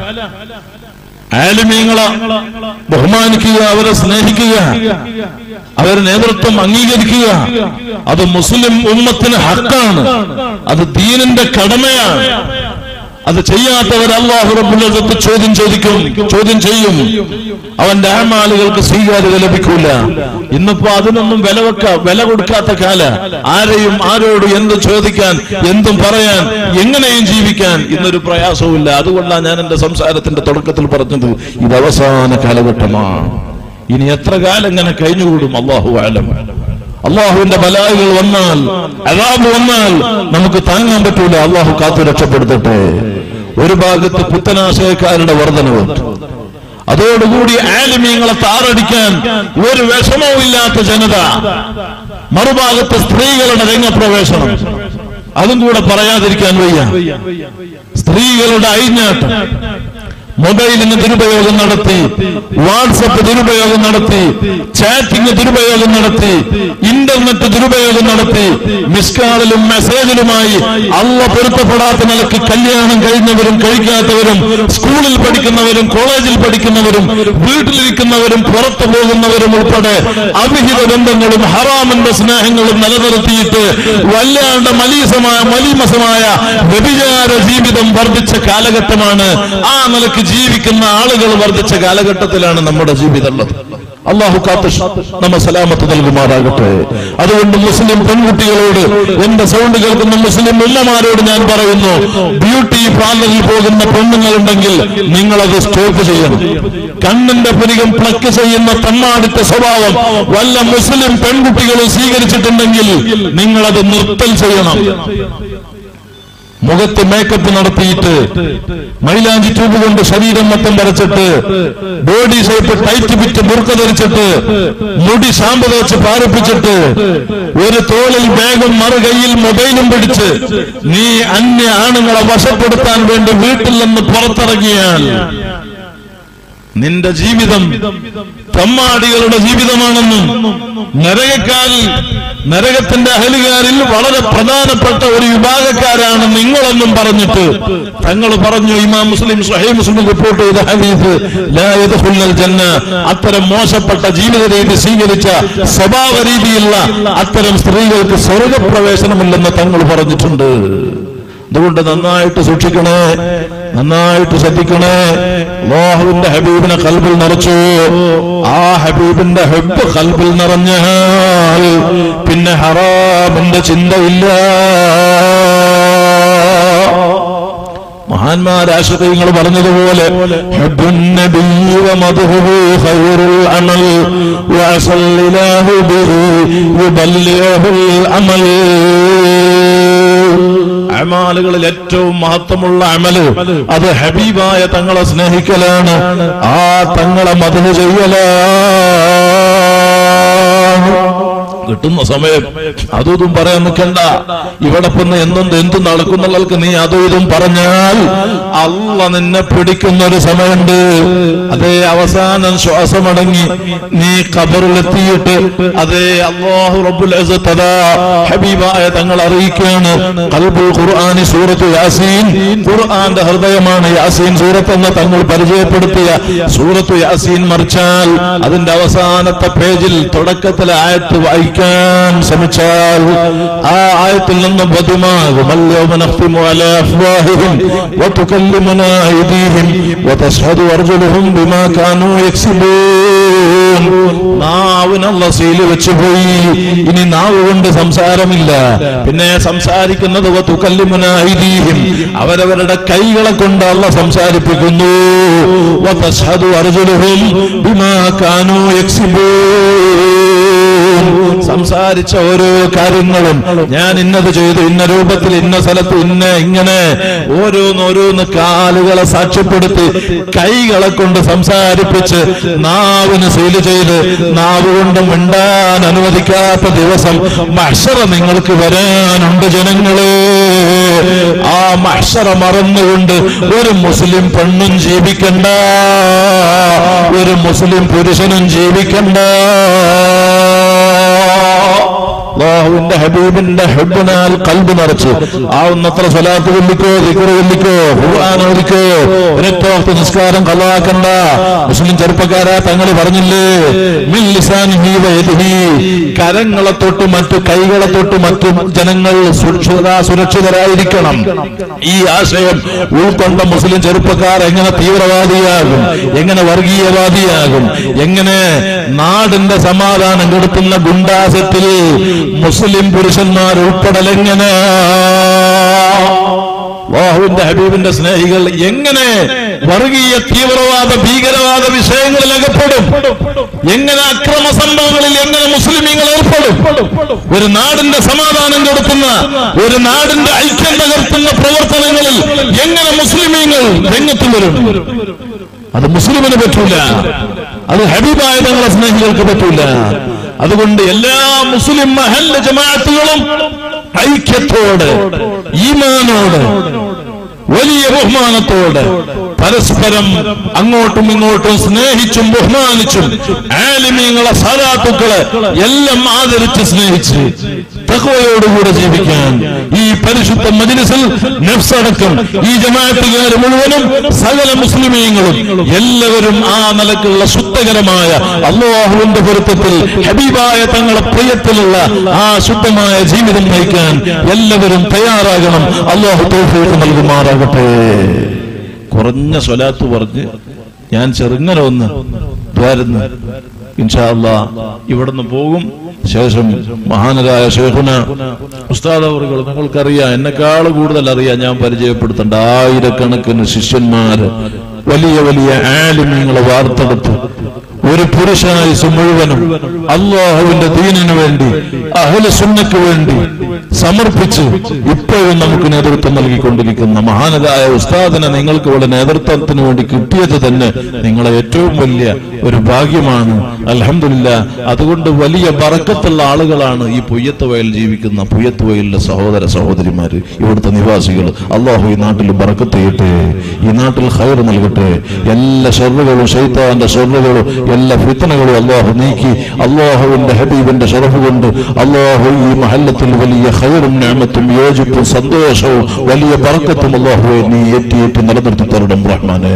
ആലിമീങ്ങളെ ബഹുമാനിക്കുക അവരെ സ്നേഹിക്കുക അവരെ നേതൃത്വം അംഗീകരിക്കുക അത് മുസ്ലിം ഉമ്മത്തിന് ഹക്കാണ് അത് ദീനിന്റെ കടമയാണ് അത് ചെയ്യാത്തവർ അള്ളാഹു റബ്ബുല്ലത്ത് ചോദ്യം ചോദിക്കും ചോദ്യം ചെയ്യും അവന്റെ ആമാലുകൾക്ക് സ്വീകാര്യത ലഭിക്കൂല ഇന്നിപ്പോ അതിനൊന്നും വില വെക്ക വില കൊടുക്കാത്ത കാല ആരെയും ആരോട് എന്ത് ചോദിക്കാൻ എന്തും പറയാൻ എങ്ങനെയും ജീവിക്കാൻ ഇന്നൊരു പ്രയാസവുമില്ല അതുകൊണ്ടാണ് ഞാൻ എന്റെ സംസാരത്തിന്റെ തുടക്കത്തിൽ പറഞ്ഞത് ഇത് അവസാന കാലഘട്ടമാണ് ഇനി എത്ര കാലം ഇങ്ങനെ കഴിഞ്ഞുകൂടും അള്ളാഹു ആലം അള്ളാഹുവിന്റെ ബലായികൾ വന്നാൽ അതാബ് വന്നാൽ നമുക്ക് താങ്ങാൻ പറ്റൂല അള്ളാഹു കാത്തു രക്ഷപ്പെടുത്തട്ടെ ഒരു ഭാഗത്ത് പുത്തനാശയക്കാരുടെ വർധനവ് അതോടുകൂടി ആലിമീങ്ങളെ താറടിക്കാൻ ഒരു വിഷമവും ഇല്ലാത്ത ജനത മറുഭാഗത്ത് സ്ത്രീകളുടെ രംഗപ്രവേശനം അതും കൂടെ പറയാതിരിക്കാൻ വയ്യ സ്ത്രീകളുടെ അഴിഞ്ഞാട്ടം മൊബൈലിന് ദുരുപയോഗം നടത്തി വാട്സപ്പ് ദുരുപയോഗം നടത്തി ചാറ്റിംഗ് ദുരുപയോഗം നടത്തി ഇന്റർനെറ്റ് ദുരുപയോഗം നടത്തി മിസ്കാളിലും മെസ്സേജിലുമായി അള്ള പൊരുത്തപ്പെടാത്ത നിലക്ക് കല്യാണം കഴിഞ്ഞവരും കഴിക്കാത്തവരും സ്കൂളിൽ പഠിക്കുന്നവരും കോളേജിൽ പഠിക്കുന്നവരും വീട്ടിലിരിക്കുന്നവരും പുറത്തു പോകുന്നവരും ഉൾപ്പെടെ അവിഹിത ബന്ധങ്ങളും ഹറാമിന്റെ സ്നേഹങ്ങളും നിലനിർത്തിയിട്ട് വല്ലാണ്ട് മലീസമായ മലീമസമായ വ്യഭിചാര ജീവിതം വർദ്ധിച്ച കാലഘട്ടമാണ് ആ നിലക്ക് ജീവിക്കുന്ന ആളുകൾ വർദ്ധിച്ച കാലഘട്ടത്തിലാണ് നമ്മുടെ ജീവിതം ഉള്ളത് അള്ളാഹു കാത്ത് നമ്മ സലാമത്ത് നൽകുമാറാകട്ടെ അതുകൊണ്ട് മുസ്ലിം പെൺകുട്ടികളോട് എന്റെ സൗണ്ട് കേൾക്കുന്ന മുസ്ലിം ഉമ്മമാരോട് ഞാൻ പറയുന്നു ബ്യൂട്ടി പാർലറിൽ പോകുന്ന പെണ്ണുങ്ങളുണ്ടെങ്കിൽ നിങ്ങളത് സ്റ്റോപ്പ് ചെയ്യണം കണ്ണിന്റെ പുരികം പ്ലക്ക് ചെയ്യുന്ന തമ്മാടിത്ത സ്വഭാവം വല്ല മുസ്ലിം പെൺകുട്ടികളും സ്വീകരിച്ചിട്ടുണ്ടെങ്കിൽ നിങ്ങളത് നിർത്തൽ ചെയ്യണം മുഖത്ത് മേക്കപ്പ് നടത്തിയിട്ട് മൈലാഞ്ചി ട്യൂബ് കൊണ്ട് ശരീരം മൊത്തം വരച്ചിട്ട് ബോഡി ഷേപ്പ് ടൈറ്റ് പിറ്റ് മുറുക്ക ധരിച്ചിട്ട് മുടി ഷാമ്പ് വെച്ച് പാറിപ്പിച്ചിട്ട് ഒരു തോളിൽ ബാഗും മറുകൈയിൽ മൊബൈലും പിടിച്ച് നീ അന്യ ആണുങ്ങളെ വശപ്പെടുത്താൻ വേണ്ടി വീട്ടിൽ നിന്ന് പുറത്തിറങ്ങിയാൽ നിന്റെ ജീവിതം തമ്മാടികളുടെ ജീവിതമാണെന്നും നരകക്കാൽ നരകത്തിന്റെ അഹലുകാരിൽ വളരെ പ്രധാനപ്പെട്ട ഒരു വിഭാഗക്കാരാണ് നിങ്ങളെന്നും പറഞ്ഞിട്ട് തങ്ങൾ പറഞ്ഞു ഇമാം മുസ്ലിം സഹീ മുസ്ലിം റിപ്പോർട്ട് ചെയ്ത ഹദീസ് ലാ യദ്ഖുലുൽ ജന്ന അത്തരം മോശപ്പെട്ട ജീവിത രീതി സ്വീകരിച്ച സ്വഭാവ രീതിയുള്ള അത്തരം സ്ത്രീകൾക്ക് സ്വർഗപ്രവേശനമില്ലെന്ന് തങ്ങൾ പറഞ്ഞിട്ടുണ്ട് അതുകൊണ്ട് നന്നായിട്ട് സൂക്ഷിക്കണേ നന്നായിട്ട് ശ്രദ്ധിക്കണേ അല്ലാഹുവിന്റെ ഹബീബിനെ കൽബിൽ നിറച്ചു ആ ഹബീബിന്റെ ഹെബ് കൽബിൽ നിറഞ്ഞാൽ പിന്നെ ഹറാമിന്റെ ചിന്തയില്ല മഹാന്മാരാശയങ്ങൾ പറഞ്ഞതുപോലെ ഹബ്ബുൻ നബി വമദ്ഹുഹു ഖൈറുൽ അമൽ വഅസല്ലിലാഹു ബിഹി യുബല്ലിഹുൽ അമൽ അമാലുകളിൽ ഏറ്റവും മഹത്വമുള്ള അമല് അത് ഹബീബായ തങ്ങളെ സ്നേഹിക്കലാണ് ആ തങ്ങളെ മധു ചെയ്യലാണ് കിട്ടുന്ന സമയം അതും ഇതും പറയാൻ നിൽക്കണ്ട ഇവിടെ പിന്നെ എന്തും എന്തും നടക്കുന്നുള്ളവർക്ക് നീ അതും ഇതും പറഞ്ഞാൽ അല്ല നിന്നെ പിടിക്കുന്ന ഒരു സമയമുണ്ട് അതേ അവസാനം ശ്വാസമടങ്ങി നീ ഖബറിലെത്തിയിട്ട് അതേ അള്ളാഹു റബ്ബുൽ ഇസ്സത്ത് അതാ ഹബീബായ തങ്ങൾ അറിയിക്കുകയാണ് ഖൽബുൽ ഖുർആനി സൂറത്ത് യാസീൻ ഖുർആന്റെ ഹൃദയമാണ് യാസീൻ സൂറത്ത് എന്ന് തങ്ങൾ പരിചയപ്പെടുത്തിയ സൂറത്ത് യാസീൻ മറിച്ചാൽ അതിന്റെ അവസാനത്തെ പേജിൽ തുടക്കത്തിലെ ആയത്ത് വായിക്കാൻ ശ്രമിച്ചാൽ ആ ആയത്തിൽ നിന്ന് ബധുമാകും اليوم نختم على أفواههم وتكلمنا أيديهم وتشهد أرجلهم بما كانوا يكسبون നാവിനുള്ള സീല് വെച്ചുപോയി ഇനി നാവ് കൊണ്ട് സംസാരമില്ല പിന്നെ സംസാരിക്കുന്നത് തുക്കല്ലിമുന ഐദീഹിം അവരവരുടെ കൈകളെ കൊണ്ട് അല്ല സംസാരിപ്പിക്കുന്നു വതശ്ഹദു അർജുലുഹും ബിമാ കാനൂ യക്സിബൂൻ സംസാരിച്ച ഓരോ കാര്യങ്ങളും ഞാൻ ഇന്നത് ചെയ്തു ഇന്ന രൂപത്തിൽ ഇന്ന സ്ഥലത്ത് ഇന്ന ഇങ്ങനെ ഓരോന്നോരോന്ന് കാലുകളെ സാക്ഷ്യപ്പെടുത്തി കൈകളെ കൊണ്ട് സംസാരിപ്പിച്ച് നാവിന് സീല് ചെയ്ത് നാവ് കൊണ്ട് മിണ്ടാൻ അനുവദിക്കാത്ത ദിവസം മഷറ നിങ്ങൾക്ക് വരാനുണ്ട് ജനങ്ങളെ ആ മഷറ മറന്നുകൊണ്ട് ഒരു മുസ്ലിം പെണ്ണും ജീവിക്കണ്ട ഒരു മുസ്ലിം പുരുഷനും ജീവിക്കണ്ട അള്ളാഹുവിന്റെ ഹബീബിന്റെ ഹെബിനാൽ കൽബ് നിറച്ച് ആവുന്നത്ര സ്വലാത്ത് കൊല്ലിക്കോ ദിക്കറ് കൊല്ലിക്കോ ഖുർആൻ ഓദിക്കോ ഒരൊറ്റ നിസ്കാരം കള്ളാക്കണ്ട മുസ്ലിം ചെറുപ്പക്കാരാ തങ്ങൾ പറഞ്ഞില്ലേ മിൻ ലിസാനിഹി വയദിഹി കരങ്ങളെ തൊട്ട് മറ്റു കൈകളെ തൊട്ട് മറ്റു ജനങ്ങൾ സുരക്ഷിത സുരക്ഷിതരായിരിക്കണം ഈ ആശയം ഉൾക്കൊണ്ട മുസ്ലിം ചെറുപ്പക്കാർ എങ്ങനെ തീവ്രവാദിയാകും എങ്ങനെ വർഗീയവാദിയാകും എങ്ങനെ നാടിന്റെ സമാധാനം കെടുത്തുന്ന ഗുണ്ടാസത്തിൽ മുസ്ലിം പുരുഷന്മാർ ഉൾപ്പെടലെങ്ങനെ വാഹുവിന്റെ ഹബീബിന്റെ സ്നേഹികൾ എങ്ങനെ വർഗീയ തീവ്രവാദ ഭീകരവാദ വിഷയങ്ങളിൽ അകപ്പെടും എങ്ങനെ അക്രമ സംഭവങ്ങളിൽ എങ്ങനെ മുസ്ലിമീങ്ങൾ ഏർപ്പെടും ഒരു നാടിന്റെ സമാധാനം കൊടുക്കുന്ന ഒരു നാടിന്റെ ഐക്യം തകർത്തുന്ന പ്രവർത്തനങ്ങളിൽ എങ്ങനെ മുസ്ലിമീങ്ങൾ രംഗത്ത് വരും അത് മുസ്ലിമിന് പറ്റൂല അത് ഹബീബായ തങ്ങളെ സ്നേഹികൾക്ക് പറ്റൂല അതുകൊണ്ട് എല്ലാ മുസ്ലിം മഹല്ല ജമാഅത്തുകളും ഐക്യത്തോട് ഈമാനോട് വലിയ ബഹുമാനത്തോട് പരസ്പരം അങ്ങോട്ടും ഇങ്ങോട്ടും സ്നേഹിച്ചും ബഹുമാനിച്ചും ആലിമീങ്ങളെ സാധാത്തുക്കളെ എല്ലാം ആദരിച്ച് സ്നേഹിച്ച് തഖ്വയോടുകൂടെ ജീവിക്കാൻ ഈ പരിശുദ്ധ മജ്ലിസിൽ നഫ്സടക്കം ഈ ജമാഅത്തുകാർ മുഴുവനും സകല മുസ്ലിമീങ്ങളും എല്ലാവരും ആ നിലക്കുള്ള ശുദ്ധകരമായ അള്ളാഹുവിന്റെ പൊരുത്തത്തിൽ ഹബീബായ തങ്ങളെ പ്രിയത്തിലുള്ള ആ ശുദ്ധമായ ജീവിതം നയിക്കാൻ എല്ലാവരും തയ്യാറാകണം അള്ളാഹു തോഫീക്ക് നൽകുമാറാകട്ടെ കുറഞ്ഞ സ്വലാത്ത് പറഞ്ഞ് ഞാൻ ചെറുങ്ങനെ ഒന്ന് ദ്വാരുന്നു ഇൻഷാ അല്ലാ ഇവിടുന്ന് പോകും ശേഷം മഹാനരായ ഷേഖുന ഉസ്താദ് അവറുകൾ നിങ്ങൾക്കറിയാം എന്നെക്കാൾ കൂടുതൽ അറിയാം ഞാൻ പരിചയപ്പെടുത്തേണ്ട ആയിരക്കണക്കിന് ശിഷ്യന്മാര് വലിയ വലിയ ആലിമ്യങ്ങളെ വാർത്തെടുത്തു ഒരു പുരുഷനായുസ് മുഴുവനും അള്ളാഹുവിന്റെ ദീനിനു വേണ്ടി അഹ്ല സുന്നക്ക് വേണ്ടി സമർപ്പിച്ച് ഇപ്പോഴും നമുക്ക് നേതൃത്വം നൽകിക്കൊണ്ടിരിക്കുന്ന മഹാനതായ ഉസ്താദിനെ നിങ്ങൾക്ക് ഇവിടെ നേതൃത്വത്തിന് വേണ്ടി കിട്ടിയത് തന്നെ നിങ്ങളെ ഏറ്റവും വലിയ ഒരു ഭാഗ്യമാണ് അലഹമില്ല അതുകൊണ്ട് വലിയ ബറക്കത്തുള്ള ആളുകളാണ് ഈ പുയ്യത്ത് വയൽ ജീവിക്കുന്ന പുയ്യത്ത് വയലിലെ സഹോദര സഹോദരിമാര് ഇവിടുത്തെ നിവാസികൾ അള്ളാഹു ഈ നാട്ടിൽ ബറക്കത്ത് ചെയ്യട്ടെ ഈ നാട്ടിൽ ഹൈർ നൽകട്ടെ എല്ലാ ഷെറുകളും ഷെയ്ത്താന്റെ ഷെറുകളും എല്ലാ ഫിത്തനകളും അള്ളാഹു നീക്കി അള്ളാഹുവിന്റെ ഹബീബിന്റെ ഷറഫ് കൊണ്ട് അള്ളാഹു ഈ മഹല്ലത്തിൽ വലിയ ഹൈറും ഞാമത്തും യോജിപ്പും സന്തോഷവും വലിയ ബറക്കത്തും അള്ളാഹുവെ നീ ഏറ്റിയേറ്റ് നിലനിർത്തി തരണം റഹ്മാനെ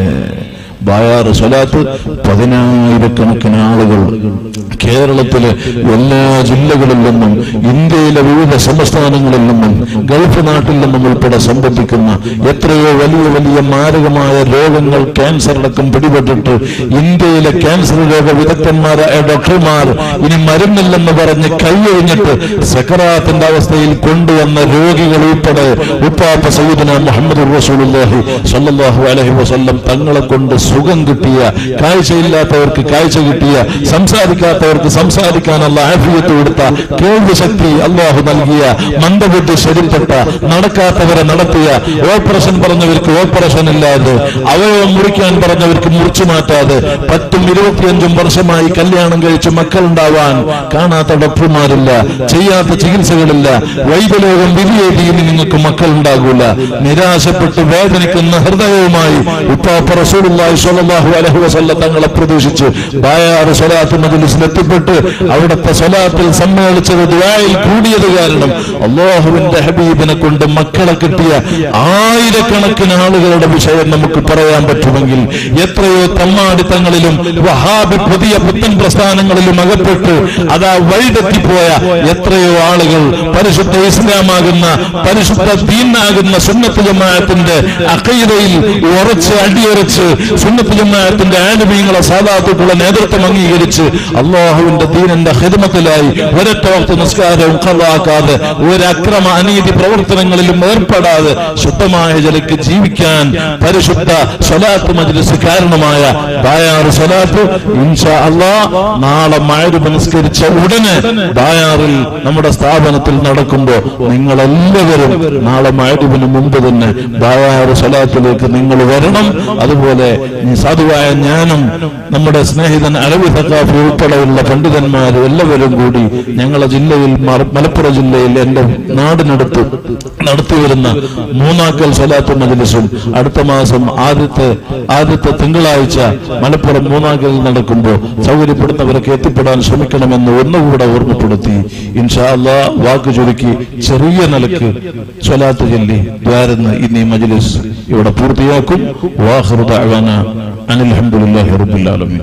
ബായാറ് സ്വലാത്ത് പതിനായിരക്കണക്കിന് ആളുകൾ കേരളത്തിലെ എല്ലാ ജില്ലകളിൽ നിന്നും ഇന്ത്യയിലെ വിവിധ സംസ്ഥാനങ്ങളിൽ നിന്നും ഗൾഫ് നാട്ടിൽ നിന്നും ഉൾപ്പെടെ സംബന്ധിക്കുന്ന എത്രയോ വലിയ വലിയ മാരകമായ രോഗങ്ങൾ ക്യാൻസർ അടക്കം പിടിപെട്ടിട്ട് ഇന്ത്യയിലെ ക്യാൻസർ രോഗ വിദഗ്ധന്മാരായ ഡോക്ടർമാർ ഇനി മരുന്നില്ലെന്ന് പറഞ്ഞ് കൈയൊഴിഞ്ഞിട്ട് സക്കറാത്തിന്റെ അവസ്ഥയിൽ കൊണ്ടുവന്ന രോഗികൾ ഉൾപ്പെടെ ഉപ്പാപ്പ സയ്യിദന മുഹമ്മദ് റസൂലുള്ളാഹി സ്വല്ലല്ലാഹു അലൈഹി വസല്ലം തങ്ങളെ കൊണ്ട് സുഖം കിട്ടിയ കാഴ്ചയില്ലാത്തവർക്ക് കാഴ്ച കിട്ടിയ സംസാരിക്കാത്തവർക്ക് സംസാരിക്കാനുള്ള ആഫിയത്ത് കൊടുത്ത കേൾവി ശക്തി അള്ളാഹു നൽകിയ മന്ദബുദ്ധി ശരിപ്പെട്ട നടക്കാത്തവരെ നടത്തിയ ഓപ്പറേഷൻ പറഞ്ഞവർക്ക് ഓപ്പറേഷൻ ഇല്ലാതെ അവയവം മുറിക്കാൻ പറഞ്ഞവർക്ക് മുറിച്ചു മാറ്റാതെ പത്തും ഇരുപത്തിയഞ്ചും വർഷമായി കല്യാണം കഴിച്ച് മക്കളുണ്ടാവാൻ കാണാത്ത ഡോക്ടർമാരില്ല ചെയ്യാത്ത ചികിത്സകളില്ല വൈദ്യലോകം വിധിയേതി ഇനി നിങ്ങൾക്ക് മക്കളുണ്ടാകൂല നിരാശപ്പെട്ട് വേദനിക്കുന്ന ഹൃദയവുമായി ഉപ്പാപ്പ റസൂലുള്ളാഹി സ്വല്ലല്ലാഹു അലൈഹി വസല്ലം തങ്ങളെ പ്രതീക്ഷിച്ച് ബായാറ് സ്വലാത്ത് മജ്ലിസിൽ എത്തിപ്പെട്ട് അവിടുത്തെ സ്വലാത്തിൽ സമ്മേളിച്ചത് ദുആയിൽ കൂടിയത് കാരണം അള്ളാഹുവിന്റെ ഹബീബിനെ കൊണ്ട് മക്കളെ കിട്ടിയ ആയിരക്കണക്കിന് ആളുകളുടെ വിഷയം നമുക്ക് പറയാൻ പറ്റുമെങ്കിൽ എത്രയോ തമ്മാടിത്തങ്ങളിലും വഹാബി പുതിയ പുത്തൻ പ്രസ്ഥാനങ്ങളിലും അകപ്പെട്ട് അതാ വഴിതെറ്റിപ്പോയ എത്രയോ ആളുകൾ പരിശുദ്ധ ഇസ്ലാമാകുന്ന പരിശുദ്ധ ദീനാകുന്ന സുന്നത്ത് ജമാഅത്തിന്റെ അക്കൈതയിൽ ഉറച്ച് അടിയുറച്ച് സുന്നത്ത് ജമാഅത്തിന്റെ ആനുമീങ്ങളെ സാധാത്തുക്കളെ നേതൃത്വം അംഗീകരിച്ച് അള്ളാഹുവിന്റെ ദീനന്റെ ഹിദമത്തിലായി ഒരൊറ്റ വക്ത നിസ്കാരവും കളാക്കാതെ ഒരു അക്രമ അനീതി പ്രവർത്തനങ്ങളിലും ഏർപ്പെടാതെ ശുദ്ധമായ ജലക്ക് ജീവിക്കാൻ പരിശുദ്ധ സ്വലാത്ത് മജ്ലിസ് കാരണമായ ബായാറ് സ്വലാത്ത് ഇൻഷാ അള്ളാ നാളെ മഴ നിസ്കരിച്ച ഉടനെ ബായാറിൽ നമ്മുടെ സ്ഥാപനത്തിൽ നടക്കുമ്പോൾ നിങ്ങൾ എല്ലാവരും നാളെ മഴവിന് മുമ്പ് തന്നെ ബായാറ് സ്വലാത്തിലേക്ക് നിങ്ങൾ വരണം അതുപോലെ ഈ സാധുവായ ഞാനും നമ്മുടെ സ്നേഹിതൻ അലവി സക്കാഫി ഉൾപ്പെടെയുള്ള പണ്ഡിതന്മാരും എല്ലാവരും കൂടി ഞങ്ങളെ ജില്ലയിൽ മറ- മലപ്പുറം ജില്ലയിൽ എന്റെ നാടിനടുത്ത് നടത്തിവരുന്ന മൂന്നാക്കൽ സ്വലാത്ത് മജ്ലിസും അടുത്ത മാസം ആദ്യത്തെ ആദ്യത്തെ തിങ്കളാഴ്ച മലപ്പുറം മൂന്നാക്കൽ നടക്കുമ്പോൾ സൗകര്യപ്പെടുന്നവരൊക്കെ എത്തിപ്പെടാൻ ശ്രമിക്കണമെന്ന് ഒന്നുകൂടെ ഓർമ്മപ്പെടുത്തി ഇൻഷാ അള്ളാ വാക്ക് ചുരുക്കി ചെറിയ നിലക്ക് സ്വലാത്ത് ചൊല്ലി ദ്വാരുന്ന് ഇന്ന് ഈ മജ്ലിസ് ഇവിടെ പൂർത്തിയാക്കും വാഹൃദ അനിൽഹമുല്ലാഹി റബ്ബിൽ ആലമീൻ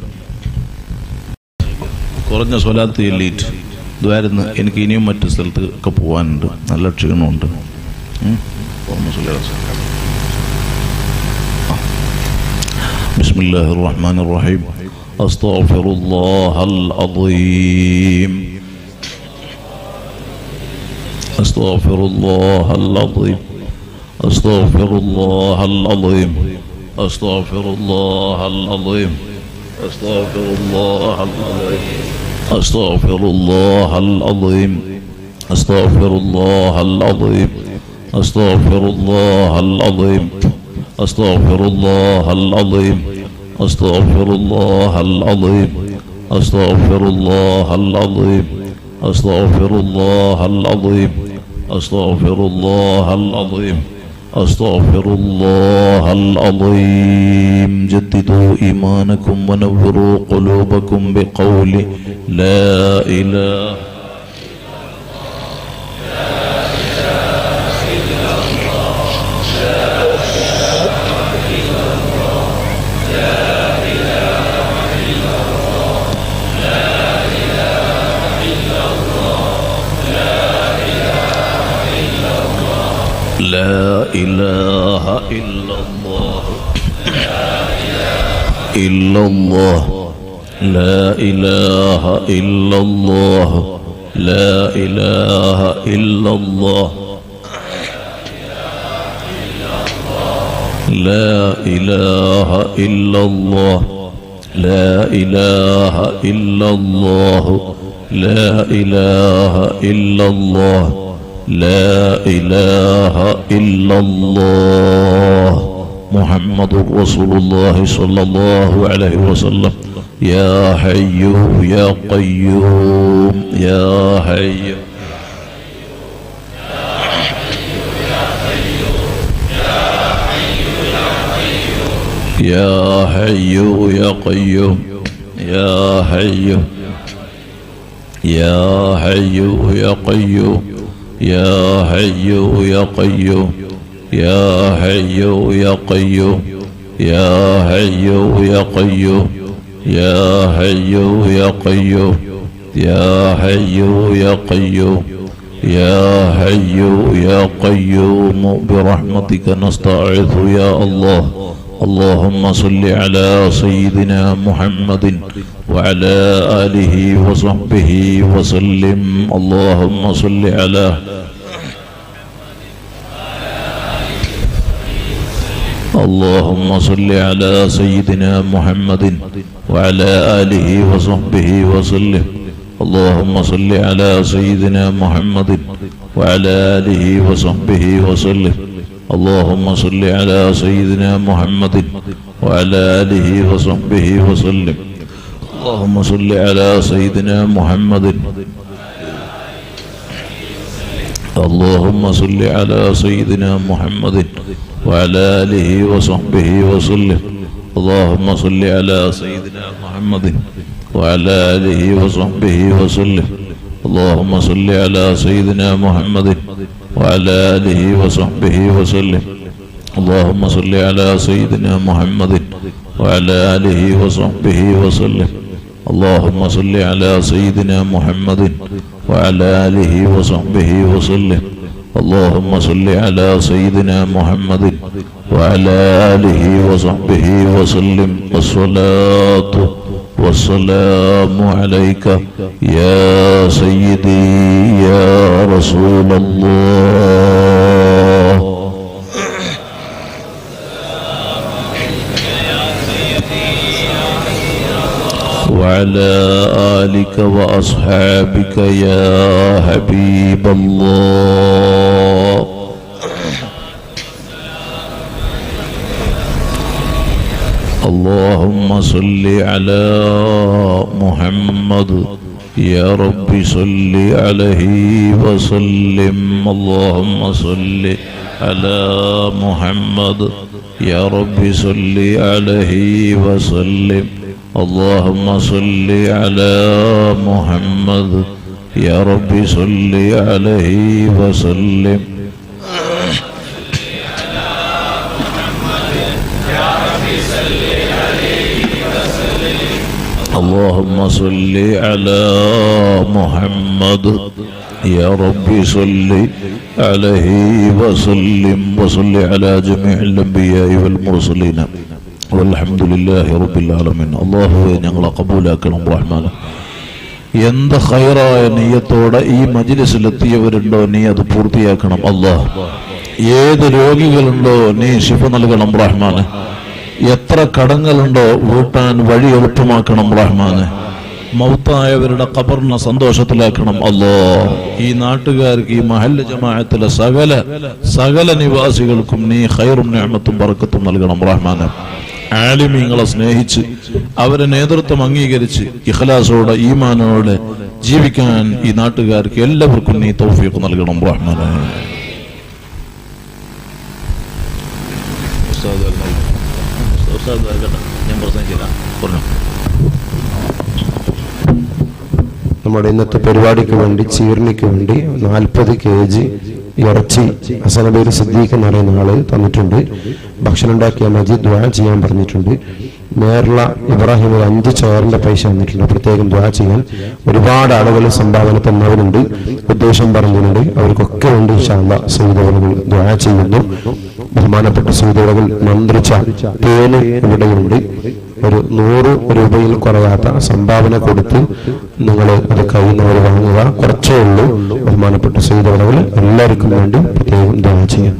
കുറഞ്ഞ സ്വലാത്ത് ചൊല്ലിയിട്ട് ദ്വാരുന്ന് എനിക്ക് ഇനിയും മറ്റു സ്ഥലത്ത് ഒക്കെ പോകാനുണ്ട് നല്ല ക്ഷീണമുണ്ട് ഉം. اللهم صل على سيدنا محمد. بسم الله الرحمن الرحيم أستغفر الله العظيم أستغفر الله العظيم أستغفر الله العظيم أستغفر الله العظيم أستغفر الله العظيم أستغفر الله العظيم أستغفر الله العظيم أستغفر الله العظيم أستغفر الله العظيم أستغفر الله العظيم أستغفر الله العظيم أستغفر الله العظيم أستغفر الله العظيم أستغفر الله العظيم جددوا إيمانكم ونوروا قلوبكم بقول لا إله لا إله إلا الله إلا الله لا إله إلا الله لا إله إلا الله لا إله إلا الله لا إله إلا الله لا إله إلا الله لا إله إلا الله محمد رسول الله صلى الله عليه وسلم يا حي يا قيوم يا حي يا حي يا قيوم يا حي يا حي يا قيوم يا حي يا قيوم يا حي يا قيوم يا حي يا قيوم يا حي يا قيوم يا حي يا قيوم يا حي يا قيوم برحمتك نستعيذ يا الله اللهم صل على سيدنا محمد وعلى آله وصحبه وسلم اللهم صل على اللهم صل على سيدنا محمد وعلى آله وصحبه وسلم اللهم صل على سيدنا محمد وعلى آله وصحبه وسلم اللهم صل على سيدنا محمد وعلى آله وصحبه وسلم اللهم صل على سيدنا محمد اللهم صل على سيدنا محمد وعلى آله وصحبه وسلم اللهم صل على سيدنا محمد وعلى آله وصحبه وسلم اللهم صل على سيدنا محمد وعلى آله وصحبه وسلم اللهم صل على سيدنا محمد وعلى آله وصحبه وسلم اللهم صل على سيدنا محمد وعلى آله وصحبه وسلم اللهم صل على سيدنا محمد وعلى آله وصحبه وسلم الصلاة والسلام عليك يا سيدي يا رسول الله وعلى آلك وأصحابك يا حبيب الله اللهم صل على محمد يا رب صل عليه وسلم اللهم صل على محمد يا رب صل عليه وسلم اللهم صل على محمد يا رب صل عليه وسلم اللهم صل على محمد يا رب صل عليه وسلم وصل على جميع الأنبياء والمرسلين والحمد لله رب العالمين الله ഞങ്ങളെ കബൂലാക്കണം റഹ്മാൻ എന്ത് ഹൈറായ നീയത്തോടെ ഈ മജിലിസിലെത്തിയവരുണ്ടോ നീ അത് പൂർത്തിയാക്കണം അല്ലാഹ് ഏത് രോഗികളുണ്ടോ നീ ശിഫ നൽകണം റഹ്മാന് എത്ര കടങ്ങളുണ്ടോ വീട്ടാൻ വഴി എളുപ്പമാക്കണം റഹ്മാന് മൗത്തായവരുടെ ഖബറിനെ സന്തോഷത്തിലാക്കണം അല്ലോ ഈ നാട്ടുകാർക്ക് ഈ മഹല്ല ജമാഅത്തിലെ സകല സകല നിവാസികൾക്കും നീ ഖൈറും ഞാമത്തും പറക്കത്തും നൽകണം റഹ്മാന് ആലിമീങ്ങളെ സ്നേഹിച്ച് അവരെ നേതൃത്വം അംഗീകരിച്ച് ഇഖ്ലാസോടെ ഈമാനോടെ ജീവിക്കാൻ ഈ നാട്ടുകാർക്ക് എല്ലാവർക്കും നീ തൗഫീഖ് നൽകണം റഹ്മാനെ ഞാൻ പ്രസംഗിച്ചില്ല പറഞ്ഞു നമ്മുടെ ഇന്നത്തെ പരിപാടിക്ക് വേണ്ടി ചീർണിക്ക് വേണ്ടി നാൽപ്പത് കെ ജി ഇറച്ചി ഹസനബേര് സിദ്ദീഖ് എന്ന് പറയുന്ന ആള് തന്നിട്ടുണ്ട് ഭക്ഷണം ഉണ്ടാക്കിയ മജീദ് ദ്വാ ചെയ്യാൻ പറഞ്ഞിട്ടുണ്ട് നേർല ഇബ്രാഹിം ഒരു അഞ്ച് ചെയറിന്റെ പൈസ തന്നിട്ടുണ്ട് പ്രത്യേകം ദ്വാ ചെയ്യാൻ ഒരുപാട് ആളുകൾ സംഭാവന തന്നവരുണ്ട് ഉദ്ദേശം പറഞ്ഞിട്ടുണ്ട് അവർക്കൊക്കെ വേണ്ടി ഇൻഷാല്ല സൈതവറുകൾ ദ്വാ ചെയ്യുന്നു ബഹുമാനപ്പെട്ട സൈതവറുകൾ മന്ത്രിച്ച തേന് ഇവിടെയുണ്ട് ഒരു നൂറ് രൂപയിൽ കുറയാത്ത സംഭാവന കൊടുത്ത് നിങ്ങൾ അത് കഴിയുന്നവർ വാങ്ങുക കുറച്ചേ ഉള്ളൂ ബഹുമാനപ്പെട്ട സൈതവറുകൾ എല്ലാവർക്കും വേണ്ടി പ്രത്യേകം ദ്വാ ചെയ്യാം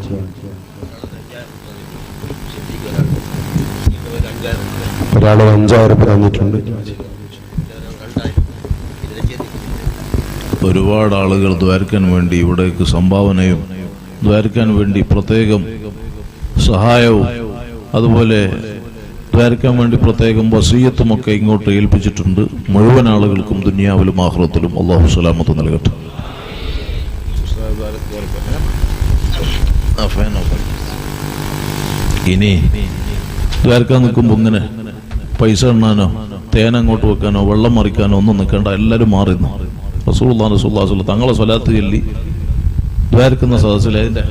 ഒരാൾ അഞ്ചായിരം രൂപ തന്നിട്ടുണ്ട് ഒരുപാട് ആളുകൾ ദ്വാരക്കാൻ വേണ്ടി ഇവിടേക്ക് സംഭാവനയും ദ്വാരക്കാൻ വേണ്ടി പ്രത്യേകം സഹായവും അതുപോലെ ദ്വാരക്കാൻ വേണ്ടി പ്രത്യേകം വസീയത്തുമൊക്കെ ഇങ്ങോട്ട് ഏൽപ്പിച്ചിട്ടുണ്ട് മുഴുവൻ ആളുകൾക്കും ദുനിയാവിലും ആഹ്റത്തിലും അള്ളാഹു സലാമത്ത് നൽകട്ടെ ആ, ഫാൻ ഓഫ് ആക്കി. ഇനി ദ്വാരക്കാൻ നിൽക്കുമ്പോൾ ഇങ്ങനെ പൈസ എണ്ണാനോ തേൻ അങ്ങോട്ട് വെക്കാനോ വെള്ളം മറിക്കാനോ ഒന്നും നിൽക്കേണ്ട എല്ലാവരും മാറിന്നു റസൂള്ളാൻ റസൂല്ലാസുള്ള തങ്ങളെ സ്വലാത്ത് ചൊല്ലി ദ്വാരക്കുന്ന സദസ്സിൽ അതിന്റെ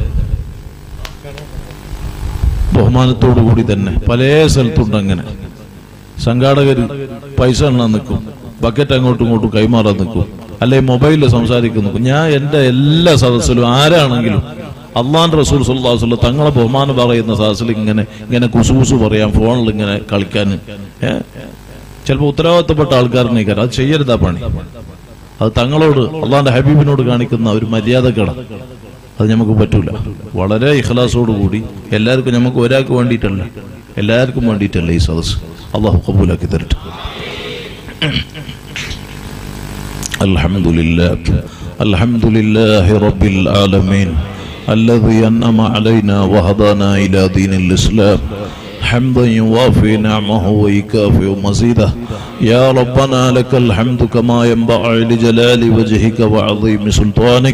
ബഹുമാനത്തോടു കൂടി തന്നെ പല സ്ഥലത്തുണ്ട് അങ്ങനെ സംഘാടകർ പൈസ എണ്ണാൻ നിൽക്കും ബക്കറ്റ് അങ്ങോട്ടും ഇങ്ങോട്ടും കൈമാറാൻ നിൽക്കും അല്ലെ മൊബൈലിൽ സംസാരിക്കും നിൽക്കും ഞാൻ എൻ്റെ എല്ലാ സദസ്സിലും ആരാണെങ്കിലും അള്ളാൻ റസൂൽ സുല്ലാസുള്ള തങ്ങളെ ബഹുമാനം പറയുന്ന സദസ്സിൽ ഇങ്ങനെ ഇങ്ങനെ കുസുകുസു പറയാം ഫോണിൽ ഇങ്ങനെ കളിക്കാൻ ഏഹ് ചിലപ്പോൾ ഉത്തരവാദിത്തപ്പെട്ട ആൾക്കാരനേക്കാരം അത് ചെയ്യരുതാ പണി അത് തങ്ങളോട് അള്ളാന്റെ ഹബീബിനോട് കാണിക്കുന്ന ഒരു മര്യാദക്കട അത് നമുക്ക് പറ്റൂല വളരെ ഇഖലാസോട് കൂടി എല്ലാവർക്കും നമുക്ക് ഒരാൾക്ക് വേണ്ടിയിട്ടല്ല എല്ലാവർക്കും വേണ്ടിയിട്ടല്ല ഈ സദസ് അള്ളാഹു കബൂലാക്കി തരട്ടെ الحمد لله الحمد لله رب العالمين الذي أنعم علينا وهدانا إلى دين الإسلام حمدا يوافي نعمه ويكافئ مزيده يا ربنا لك الحمد كما ينبغي لجلال وجهك وعظيم سلطانك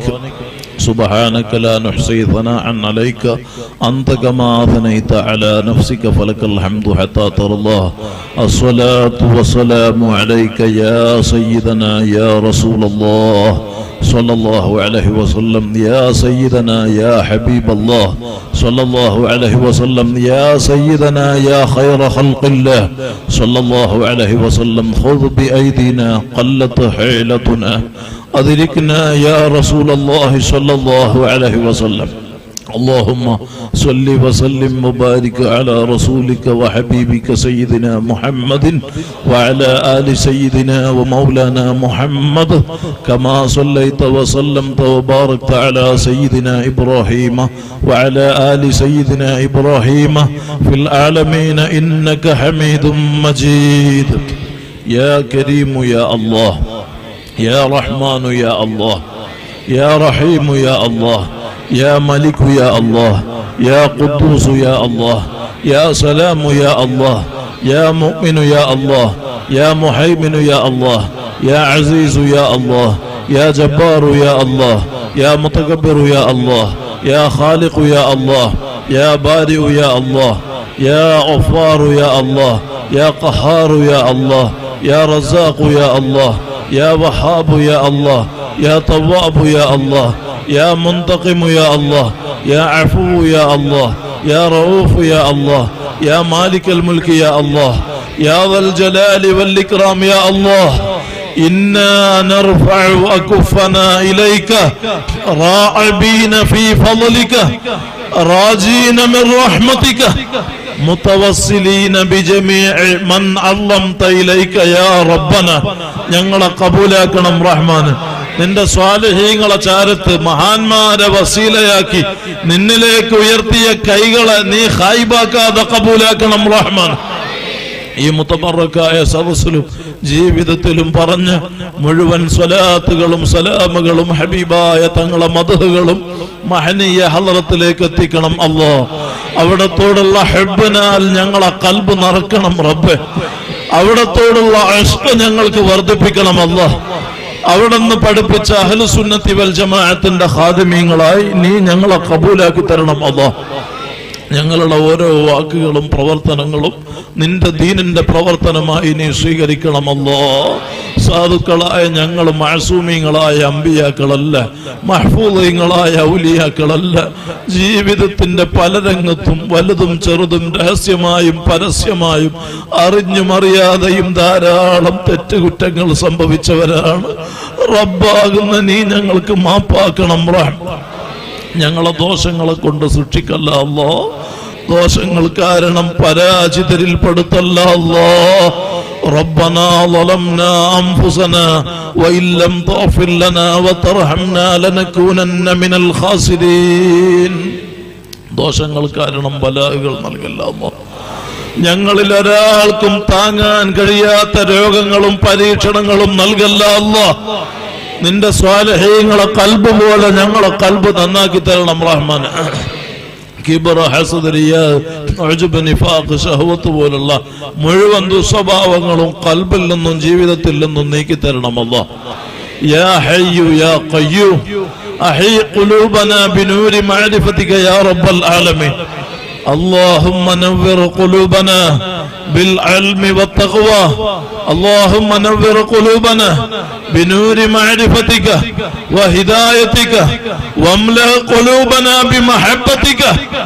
سبحانك لا نحصي ثناء عليك أنت كما أثنيت على نفسك فلك الحمد حتى ترضى الصلاة والسلام عليك يا سيدنا يا رسول الله صلى الله عليه وسلم يا سيدنا يا حبيب الله صلى الله عليه وسلم يا سيدنا يا خير خلق الله صلى الله عليه وسلم خذ بأيدينا قلت حيلتنا أدركنا يا رسول الله صلى الله عليه وسلم اللهم صل وسلم وبارك على رسولك وحبيبك سيدنا محمد وعلى آل سيدنا ومولانا محمد كما صليت وسلمت وباركت على سيدنا إبراهيم وعلى آل سيدنا إبراهيم في العالمين إنك حميد مجيد يا كريم يا الله يا رحمن يا الله يا رحيم يا الله يا ملك يا الله يا قدوس يا الله يا سلام يا الله يا مؤمن يا الله يا محيمن يا الله يا عزيز يا الله يا جبار يا الله يا متكبر يا الله يا خالق يا الله يا بارئ يا الله يا غفار يا الله يا قهار يا الله يا رزاق يا الله يا وهاب يا الله يا طواب يا الله يا منتقم يا الله يا عفو يا الله يا رؤوف يا الله يا مالك الملك يا الله يا ذا الجلال والإكرام يا الله إنا نرفع أكفنا إليك راعبين في فضلك راجين من رحمتك متوسلين بجميع من علمت إليك يا ربنا ഞങ്ങളെ കബൂലാക്കണം റഹ്മാൻ നിന്റെ സ്വാലഹീങ്ങളെ ചാരത്ത് മഹാന്മാരെ വസീലയാക്കി നിന്നിലേക്ക് ഉയർത്തിയ കൈകളെ നീ ഹായിബാക്കാതെ കബൂലാക്കണം റഹ്മാൻ ഈ മുത്തമറക്കായ സദസ്സിലും ജീവിതത്തിലും പറഞ്ഞ മുഴുവൻ സ്വലാത്തുകളും സലാമുകളും ഹബീബായ തങ്ങളെ മധുകളും മഹനീയ ഹലറത്തിലേക്ക് എത്തിക്കണം അല്ലോ അവിടത്തോടുള്ള ഹെബിനാൽ ഞങ്ങളെ കൽബ് നിറക്കണം റബ്ബെ അവിടത്തോടുള്ള അഷ്ക ഞങ്ങൾക്ക് വർദ്ധിപ്പിക്കണം അല്ലോ അവിടുന്ന് പഠിപ്പിച്ച അഹ്ലുസുന്നത്തി വൽ ജമാഅത്തിന്റെ ഖാദിമീങ്ങളായി നീ ഞങ്ങളെ കബൂലാക്കി തരണം അല്ലോ ഞങ്ങളുടെ ഓരോ വാക്കുകളും പ്രവർത്തനങ്ങളും നിന്റെ ദീനിന്റെ പ്രവർത്തനമായി നീ സ്വീകരിക്കണമല്ലോ സാധുക്കളായ ഞങ്ങൾ മാസൂമിങ്ങളായ അമ്പിയാക്കളല്ല മഹ്ഫൂദീങ്ങളായ ഔലിയാക്കളല്ല ജീവിതത്തിന്റെ പല രംഗത്തും വലുതും ചെറുതും രഹസ്യമായും പരസ്യമായും അറിഞ്ഞും അറിയാതെയും ധാരാളം തെറ്റുകുറ്റങ്ങൾ സംഭവിച്ചവരാണ് റബ്ബാകുന്ന നീ ഞങ്ങൾക്ക് മാപ്പാക്കണം റഹ്മാൻ ഞങ്ങളെ ദോഷങ്ങളെ കൊണ്ട് സൂക്ഷിക്കല്ല അല്ലോ ദോഷങ്ങൾ കാരണം പരാജിതരിൽ പെടുത്തല്ല അല്ലോ ربنا ظلمنا أنفسنا وإن لم تغفر لنا وترحمنا لنكونن من الخاسرين ദോഷങ്ങൾ കാരണം ബലാഹുകൾ നൽകല്ല അല്ലോ ഞങ്ങളിൽ ഒരാൾക്കും താങ്ങാൻ കഴിയാത്ത രോഗങ്ങളും പരീക്ഷണങ്ങളും നൽകല്ല അല്ലോ നിന്റെ സ്വാലഹ്യങ്ങളെ കൽബ് പോലെ ഞങ്ങളെ കൽബ് നന്നാക്കി തരണം റഹ്മാൻ കിബറ ഹസദ് റിയാദ് ഉജ്ബ് നിഫാഖ് ഷഹവത്ത് പോലുള്ള മുഴുവൻ ദുസ്വഭാവങ്ങളും കൽബിൽ നിന്നും ജീവിതത്തിൽ നിന്നും നീക്കി തരണം അല്ലാ يا حي يا قيوم أحي قلوبنا بنور معرفتك يا رب العالمين اللهم نور قلوبنا بالعلم والتقوى اللهم نور قلوبنا بنور معرفتك وهدايتك واملأ قلوبنا بمحبتك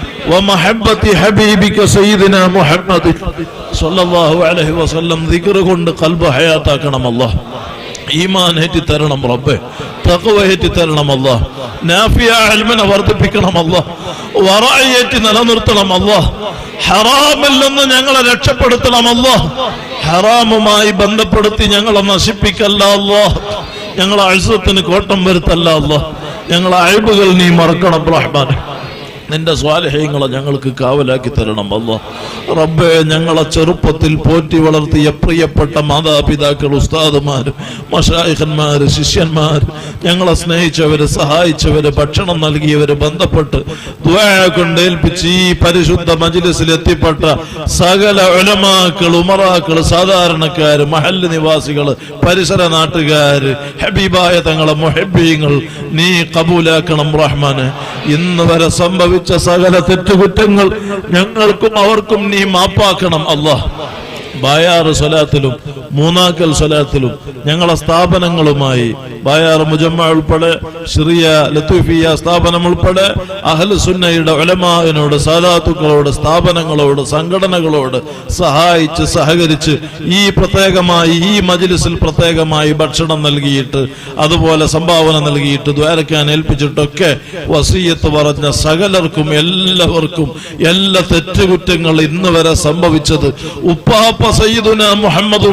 ومحبة حبيبك سيدنا محمد صلى الله عليه وسلم ذكر കൊണ്ട് قلب حياتكنا الله ഈമാൻ ഏറ്റി തരണം റബ്ബെ തഖ്വ ഏറ്റി തരണം അല്ല നാഫിയ അൽമനെ വർദ്ധിപ്പിക്കണം അല്ല വറയേറ്റി നിലനിർത്തണം അല്ല ഹറാമിൽ നിന്ന് ഞങ്ങളെ രക്ഷപ്പെടുത്തണം അല്ല ഹറാമുമായി ബന്ധപ്പെടുത്തി ഞങ്ങളെ നശിപ്പിക്കല്ല അല്ല ഞങ്ങളെ അഴുസത്തിന് കോട്ടം വരുത്തല്ല അല്ല ഞങ്ങളെ അഴിബുകൾ നീ മറക്കണം റഹ്മാൻ നിന്റെ സ്വാലഹ്യങ്ങളെ ഞങ്ങൾക്ക് കാവലാക്കി തരണം അല്ല റബ്ബെ ഞങ്ങളെ ചെറുപ്പത്തിൽ പോറ്റി വളർത്തിയ പ്രിയപ്പെട്ട മാതാപിതാക്കൾ ഉസ്താദുമാര് മഷായിഖന്മാര് ശിഷ്യന്മാര് ഞങ്ങളെ സ്നേഹിച്ചവര് സഹായിച്ചവര് ഭക്ഷണം നൽകിയവര് ബന്ധപ്പെട്ട് ദ്വാ കൊണ്ട് ഏൽപ്പിച്ച് ഈ പരിശുദ്ധ മജിലിസിൽ എത്തിപ്പെട്ട സകല ഉലമാക്കൾ ഉമറാക്കൾ സാധാരണക്കാര് മഹല്ല് നിവാസികള് പരിസര നാട്ടുകാര് ഹബീബായ തങ്ങളെ മൊഹബീങ്ങൾ നീ കബൂലാക്കണം റഹ്മാന് ഇന്ന് വരെ സംഭവിച്ച സകല തെറ്റുകുറ്റങ്ങൾ ഞങ്ങൾക്കും അവർക്കും നീ മാപ്പാക്കണം അല്ലാഹ് ബായാറ് സ്വലാത്തിലും മൂന്നാക്കൽ സ്വലാത്തിലും ഞങ്ങളെ സ്ഥാപനങ്ങളുമായി ബായാർ മുജമ്മ ഉൾപ്പെടെ ഷിറിയ ലത്തൂഫിയ സ്ഥാപനം ഉൾപ്പെടെ അഹൽ സുന്നയുടെ ഒലമാവിനോട് സാദാത്തുക്കളോട് സ്ഥാപനങ്ങളോട് സംഘടനകളോട് സഹായിച്ച് സഹകരിച്ച് ഈ പ്രത്യേകമായി ഈ മജിലിസിൽ പ്രത്യേകമായി ഭക്ഷണം നൽകിയിട്ട് അതുപോലെ സംഭാവന നൽകിയിട്ട് ദ്വാരക്കാൻ ഏൽപ്പിച്ചിട്ടൊക്കെ വസീയത്ത് പറഞ്ഞ സകലർക്കും എല്ലാവർക്കും എല്ലാ തെറ്റുകുറ്റങ്ങൾ ഇന്ന് വരെ സംഭവിച്ചത് ഉപ്പാപ്പ സയ്യിദുന മുഹമ്മദ്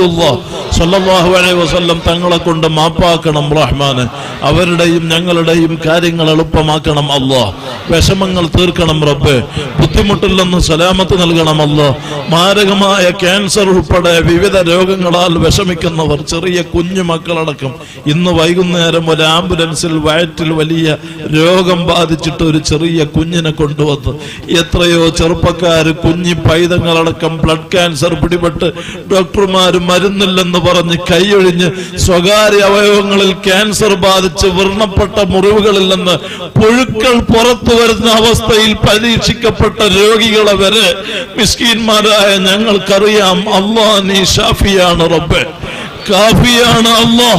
സല്ലല്ലാഹു അലൈഹി വസല്ലം തങ്ങളെ കൊണ്ട് മാപ്പാക്കണം റഹ്മാന് അവരുടെയും ഞങ്ങളുടെയും കാര്യങ്ങൾ എളുപ്പമാക്കണം അല്ലാ വിഷമങ്ങൾ തീർക്കണം റബ്ബ് ബുദ്ധിമുട്ടില്ലെന്ന് സലാമത്ത് നൽകണം അല്ലാ മാരകമായ ക്യാൻസർ ഉൾപ്പെടെ വിവിധ രോഗങ്ങളാൽ വിഷമിക്കുന്നവർ ചെറിയ കുഞ്ഞു മക്കളടക്കം ഇന്ന് വൈകുന്നേരം ഒരു ആംബുലൻസിൽ വയറ്റിൽ വലിയ രോഗം ബാധിച്ചിട്ട് ഒരു ചെറിയ കുഞ്ഞിനെ കൊണ്ടുവന്ന് എത്രയോ ചെറുപ്പക്കാര് കുഞ്ഞി പൈതങ്ങളടക്കം ബ്ലഡ് ക്യാൻസർ പിടിപെട്ട് ഡോക്ടർമാർ മരുന്നില്ലെന്ന് പറഞ്ഞ് കൈയൊഴിഞ്ഞ് സ്വകാര്യ അവയവങ്ങളിൽ ക്യാൻസർ ബാധിച്ച് വ്രണപ്പെട്ട മുറിവുകളിൽ നിന്ന് പുഴുക്കൾ പുറത്തു വരുന്ന അവസ്ഥയിൽ പരീക്ഷിക്കപ്പെട്ട രോഗികളെ വരെ മിസ്കീന്മാരായ ഞങ്ങൾക്കറിയാം അള്ളാ നീ ഷാഫിയാണ് റബ്ബെ കാഫിയാണ് അള്ളാ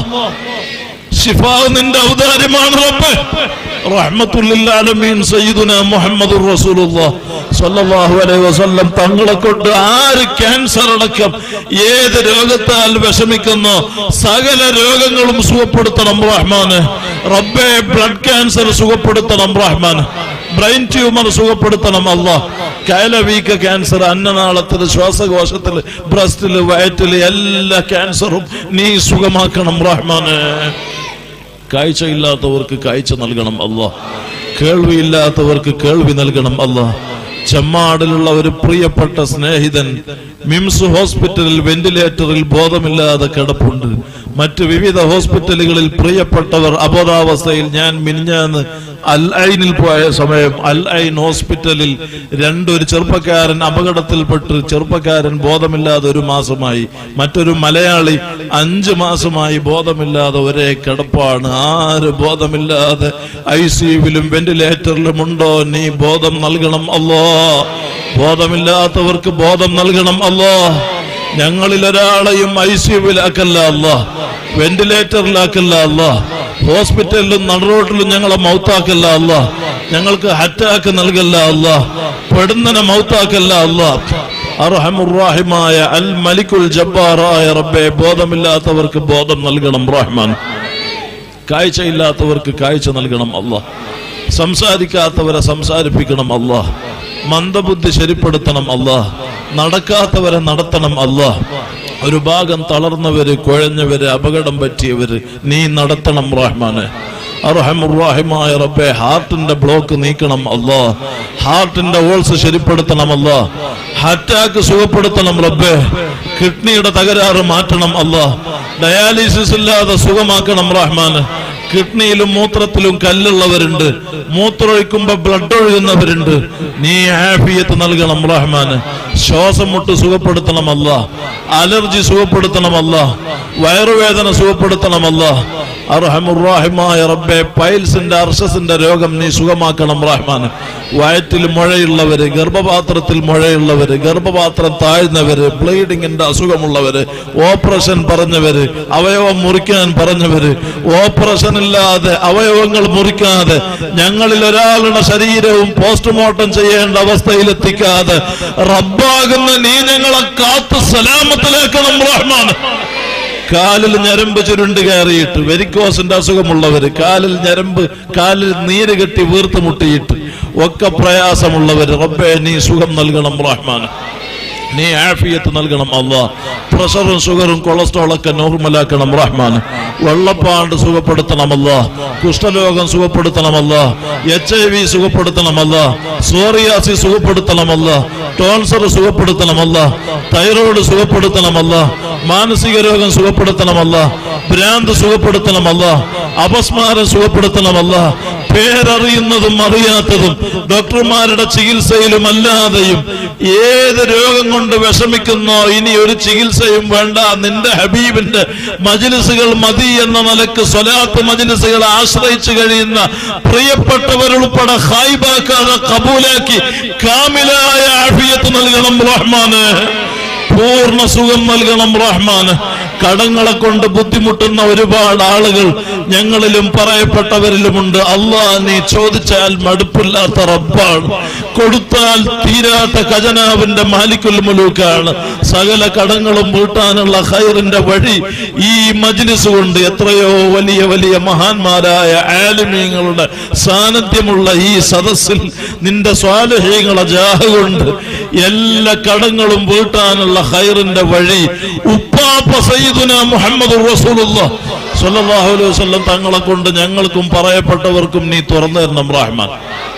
ഷിഫാ നിന്റെ ഔദാര്യമാണ് റബ്ബെ റഹ്മത്തുല്ലാലമീൻ സയ്യിദുന മുഹമ്മദുർ റസൂലുള്ളാഹ് സ്വല്ലല്ലാഹു അലൈഹി വസല്ലം തങ്ങളെ കൊണ്ട് ആര് ക്യാൻസർ അടക്കം ഏത് രോഗത്താൽ വിഷമിക്കുന്നോ സകല രോഗങ്ങളും സുഖപ്പെടുത്തണം റഹ്മാന് റബ്ബെ ബ്ലഡ് ക്യാൻസർ സുഖപ്പെടുത്തണം റഹ്മാന് ബ്രെയിൻ ട്യൂമർ സുഖപ്പെടുത്തണം അല്ല കയലവീക്ക ക്യാൻസർ അന്നനാളത്തില് ശ്വാസകോശത്തില് ബ്രസ്റ്റില് വയറ്റില് എല്ലാ ക്യാൻസറും നീ സുഖമാക്കണം റഹ്മാന് കാഴ്ചയില്ലാത്തവർക്ക് കാഴ്ച നൽകണം അല്ല കേൾവിയില്ലാത്തവർക്ക് കേൾവി നൽകണം അല്ല ചെമ്മാടിലുള്ള ഒരു പ്രിയപ്പെട്ട സ്നേഹിതൻ മിംസ് ഹോസ്പിറ്റലിൽ വെന്റിലേറ്ററിൽ ബോധമില്ലാതെ കിടപ്പുണ്ട് മറ്റു വിവിധ ഹോസ്പിറ്റലുകളിൽ പ്രിയപ്പെട്ടവർ അബോധാവസ്ഥയിൽ ഞാൻ മിനിഞ്ഞാന്ന് അൽ ഐനിൽ പോയ സമയം അൽ ഐൻ ഹോസ്പിറ്റലിൽ രണ്ടൊരു ചെറുപ്പക്കാരൻ അപകടത്തിൽപ്പെട്ട് ചെറുപ്പക്കാരൻ ബോധമില്ലാതെ ഒരു മാസമായി മറ്റൊരു മലയാളി അഞ്ചു മാസമായി ബോധമില്ലാതെ ഒരേ കിടപ്പാണ് ആര് ബോധമില്ലാതെ ഐ സിയുവിലും വെന്റിലേറ്ററിലും ഉണ്ടോ നീ ബോധം നൽകണം അല്ലോ ബോധമില്ലാത്തവർക്ക് ബോധം നൽകണം അല്ലോ ഞങ്ങളിൽ ഒരാളെയും ഐ സിയുവിലാക്കല്ല അല്ല വെന്റിലേറ്ററിലാക്കല്ല അല്ല ഹോസ്പിറ്റലിലും നടുറോട്ടിലും ഞങ്ങളെ മൗത്താക്കല്ല അല്ല ഞങ്ങൾക്ക് ഹറ്റാക്ക് നൽകല്ല അല്ല പെടുന്നനെ മൗത്താക്കല്ല അല്ല അർഹമുറാഹിമായ അൽ മലിക്കുൽ ജബ്ബാറായ റബ്ബെ ബോധമില്ലാത്തവർക്ക് ബോധം നൽകണം റഹ്മാൻ കാഴ്ചയില്ലാത്തവർക്ക് കാഴ്ച നൽകണം അല്ല സംസാരിക്കാത്തവരെ സംസാരിപ്പിക്കണം അല്ല മന്ദബുദ്ധി ശരിപ്പെടുത്തണം അല്ല നടക്കാത്തവരെ നടത്തണം അല്ല ഒരു ഭാഗം തളർന്നവര് കുഴഞ്ഞവര് അപകടം പറ്റിയവര് നീ നടത്തണം റഹ്മാന് അർഹമുറാഹിമായ റബ്ബെ ഹാർട്ടിന്റെ ബ്ലോക്ക് നീക്കണം അല്ലാ ഹാർട്ടിന്റെ ഓൾസ് ശരിപ്പെടുത്തണം അല്ലാ അറ്റാക്ക് സുഖപ്പെടുത്തണം റബ്ബെ കിഡ്നിയുടെ തകരാറ് മാറ്റണം അല്ലാ ഡയാലിസിസ് ഇല്ലാതെ സുഖമാക്കണം റഹ്മാന് കിഡ്നിയിലും മൂത്രത്തിലും കല്ലുള്ളവരുണ്ട് മൂത്രമൊഴിക്കുമ്പോ ബ്ലഡ് ഒഴുകുന്നവരുണ്ട് നീ ആഫിയത്ത് നൽകണം റഹ്മാന് ശ്വാസം മുട്ട് സുഖപ്പെടുത്തണമല്ല അലർജി സുഖപ്പെടുത്തണമല്ല വയറുവേദന സുഖപ്പെടുത്തണമല്ല അർഹമുറാഹിമായ റബ്ബെ പൈൽസിന്റെ അർഷസിന്റെ രോഗം നീ സുഖമാക്കണം റഹ്മാൻ വയറ്റിൽ മുഴയുള്ളവര് ഗർഭപാത്രത്തിൽ മുഴയുള്ളവര് ഗർഭപാത്രം താഴ്ന്നവര് ബ്ലീഡിങ്ങിന്റെ അസുഖമുള്ളവര് ഓപ്പറേഷൻ പറഞ്ഞവര് അവയവം മുറിക്കാൻ പറഞ്ഞവര് ഓപ്പറേഷൻ ഇല്ലാതെ അവയവങ്ങൾ മുറിക്കാതെ ഞങ്ങളിൽ ഒരാളുടെ ശരീരവും പോസ്റ്റ്മോർട്ടം ചെയ്യേണ്ട അവസ്ഥയിലെത്തിക്കാതെ റബ്ബാകുന്ന നീ ഞങ്ങളെ കാത്ത് സലാമത്തിലേക്കണം റഹ്മാൻ കാലിൽ ഞരമ്പ് ചുരുണ്ട് കയറിയിട്ട് വെരിക്കോസിന്റെ അസുഖമുള്ളവര് കാലിൽ ഞരമ്പ് കാലിൽ നീര് കെട്ടി വീർത്ത് മുട്ടിയിട്ട് ഒക്കെ പ്രയാസമുള്ളവര് റബ്ബെ നീ സുഖം നൽകണം റഹ്മാൻ നീ ആഫിയത്ത് നൽകണം അല്ലാ പ്രഷറും ഷുഗറും കൊളസ്ട്രോൾ ഒക്കെ നോർമലാക്കണം റഹ്മാൻ വെള്ളപ്പാണ്ട് സുഖപ്പെടുത്തണമല്ല കുഷ്ഠരോഗം സുഖപ്പെടുത്തണമല്ല എച്ച് ഐ വി സുഖപ്പെടുത്തണമല്ല സോറിയാസി സുഖപ്പെടുത്തണമല്ല ടോൺസർ സുഖപ്പെടുത്തണമല്ല തൈറോയ്ഡ് സുഖപ്പെടുത്തണമല്ല മാനസിക രോഗം സുഖപ്പെടുത്തണമല്ല ഭ്രാന്ത് സുഖപ്പെടുത്തണമല്ല അപസ്മാരം സുഖപ്പെടുത്തണമല്ല പേരറിയുന്നതും അറിയാത്തതും ഡോക്ടർമാരുടെ ചികിത്സയിലും അല്ലാതെയും ഏത് രോഗം കൊണ്ട് വിഷമിക്കുന്നോ ഇനി ഒരു ചികിത്സയും വേണ്ട നിന്റെ ഹബീബിന്റെ മജിലിസുകൾ മതി എന്ന നിലക്ക് സ്വലാത്ത് മജിലിസുകൾ ആശ്രയിച്ചു കഴിയുന്ന പ്രിയപ്പെട്ടവരുൾപ്പെടെ ഹായിബാക്കാതെ കബൂലാക്കി കാമിലായ ആഫിയത്ത് നൽകണം റഹ്മാന് പൂർണ്ണ സുഖം നൽകണം റഹ്മാന് കടങ്ങളെ കൊണ്ട് ബുദ്ധിമുട്ടുന്ന ഒരുപാട് ആളുകൾ ഞങ്ങളിലും പറയപ്പെട്ടവരിലുമുണ്ട് അള്ളാ നീ ചോദിച്ചാൽ മടുപ്പില്ലാത്ത റബ്ബാണ് കൊടുത്താൽ തീരാത്ത ഖജനാവിന്റെ മാലിക്കുൽ മുലൂക്കാണ് സകല കടങ്ങളും വീട്ടാനുള്ള ഹൈറിന്റെ വഴി ഈ മജ്ലിസ് കൊണ്ട് എത്രയോ വലിയ വലിയ മഹാന്മാരായ ആലിമീങ്ങളുടെ സാന്നിധ്യമുള്ള ഈ സദസ്സിൽ നിന്റെ സ്വാലഹ്യങ്ങളെ ജാഹ കൊണ്ട് എല്ലാ കടങ്ങളും വീട്ടാനുള്ള ഹൈറിന്റെ വഴി ഉപ്പാപ്പ സയ്യിദുന മുഹമ്മദ് റസൂലുള്ളാഹ് സ്വല്ലല്ലാഹു അലൈഹി വസല്ലം തങ്ങളെ കൊണ്ട് ഞങ്ങൾക്കും പറയപ്പെട്ടവർക്കും നീ തുറന്നു തരണം റഹ്മാൻ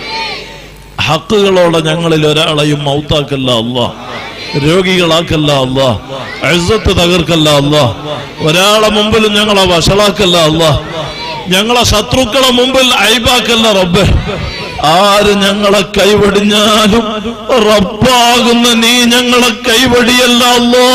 ഹക്കുകളോടെ ഞങ്ങളിൽ ഒരാളെയും മൗത്താക്കല്ല അല്ലാ രോഗികളാക്കല്ല അല്ലാ അഴുസത്ത് തകർക്കല്ല അല്ലാ ഒരാളെ മുമ്പിലും ഞങ്ങളെ വഷളാക്കല്ല അല്ലാ ഞങ്ങളെ ശത്രുക്കളെ മുമ്പിൽ അയബാക്കല്ല റബ്ബെ ആര് ഞങ്ങളെ കൈവടിഞ്ഞാലും റബ്ബാകുന്ന നീ ഞങ്ങളെ കൈവടിയല്ല അല്ലോ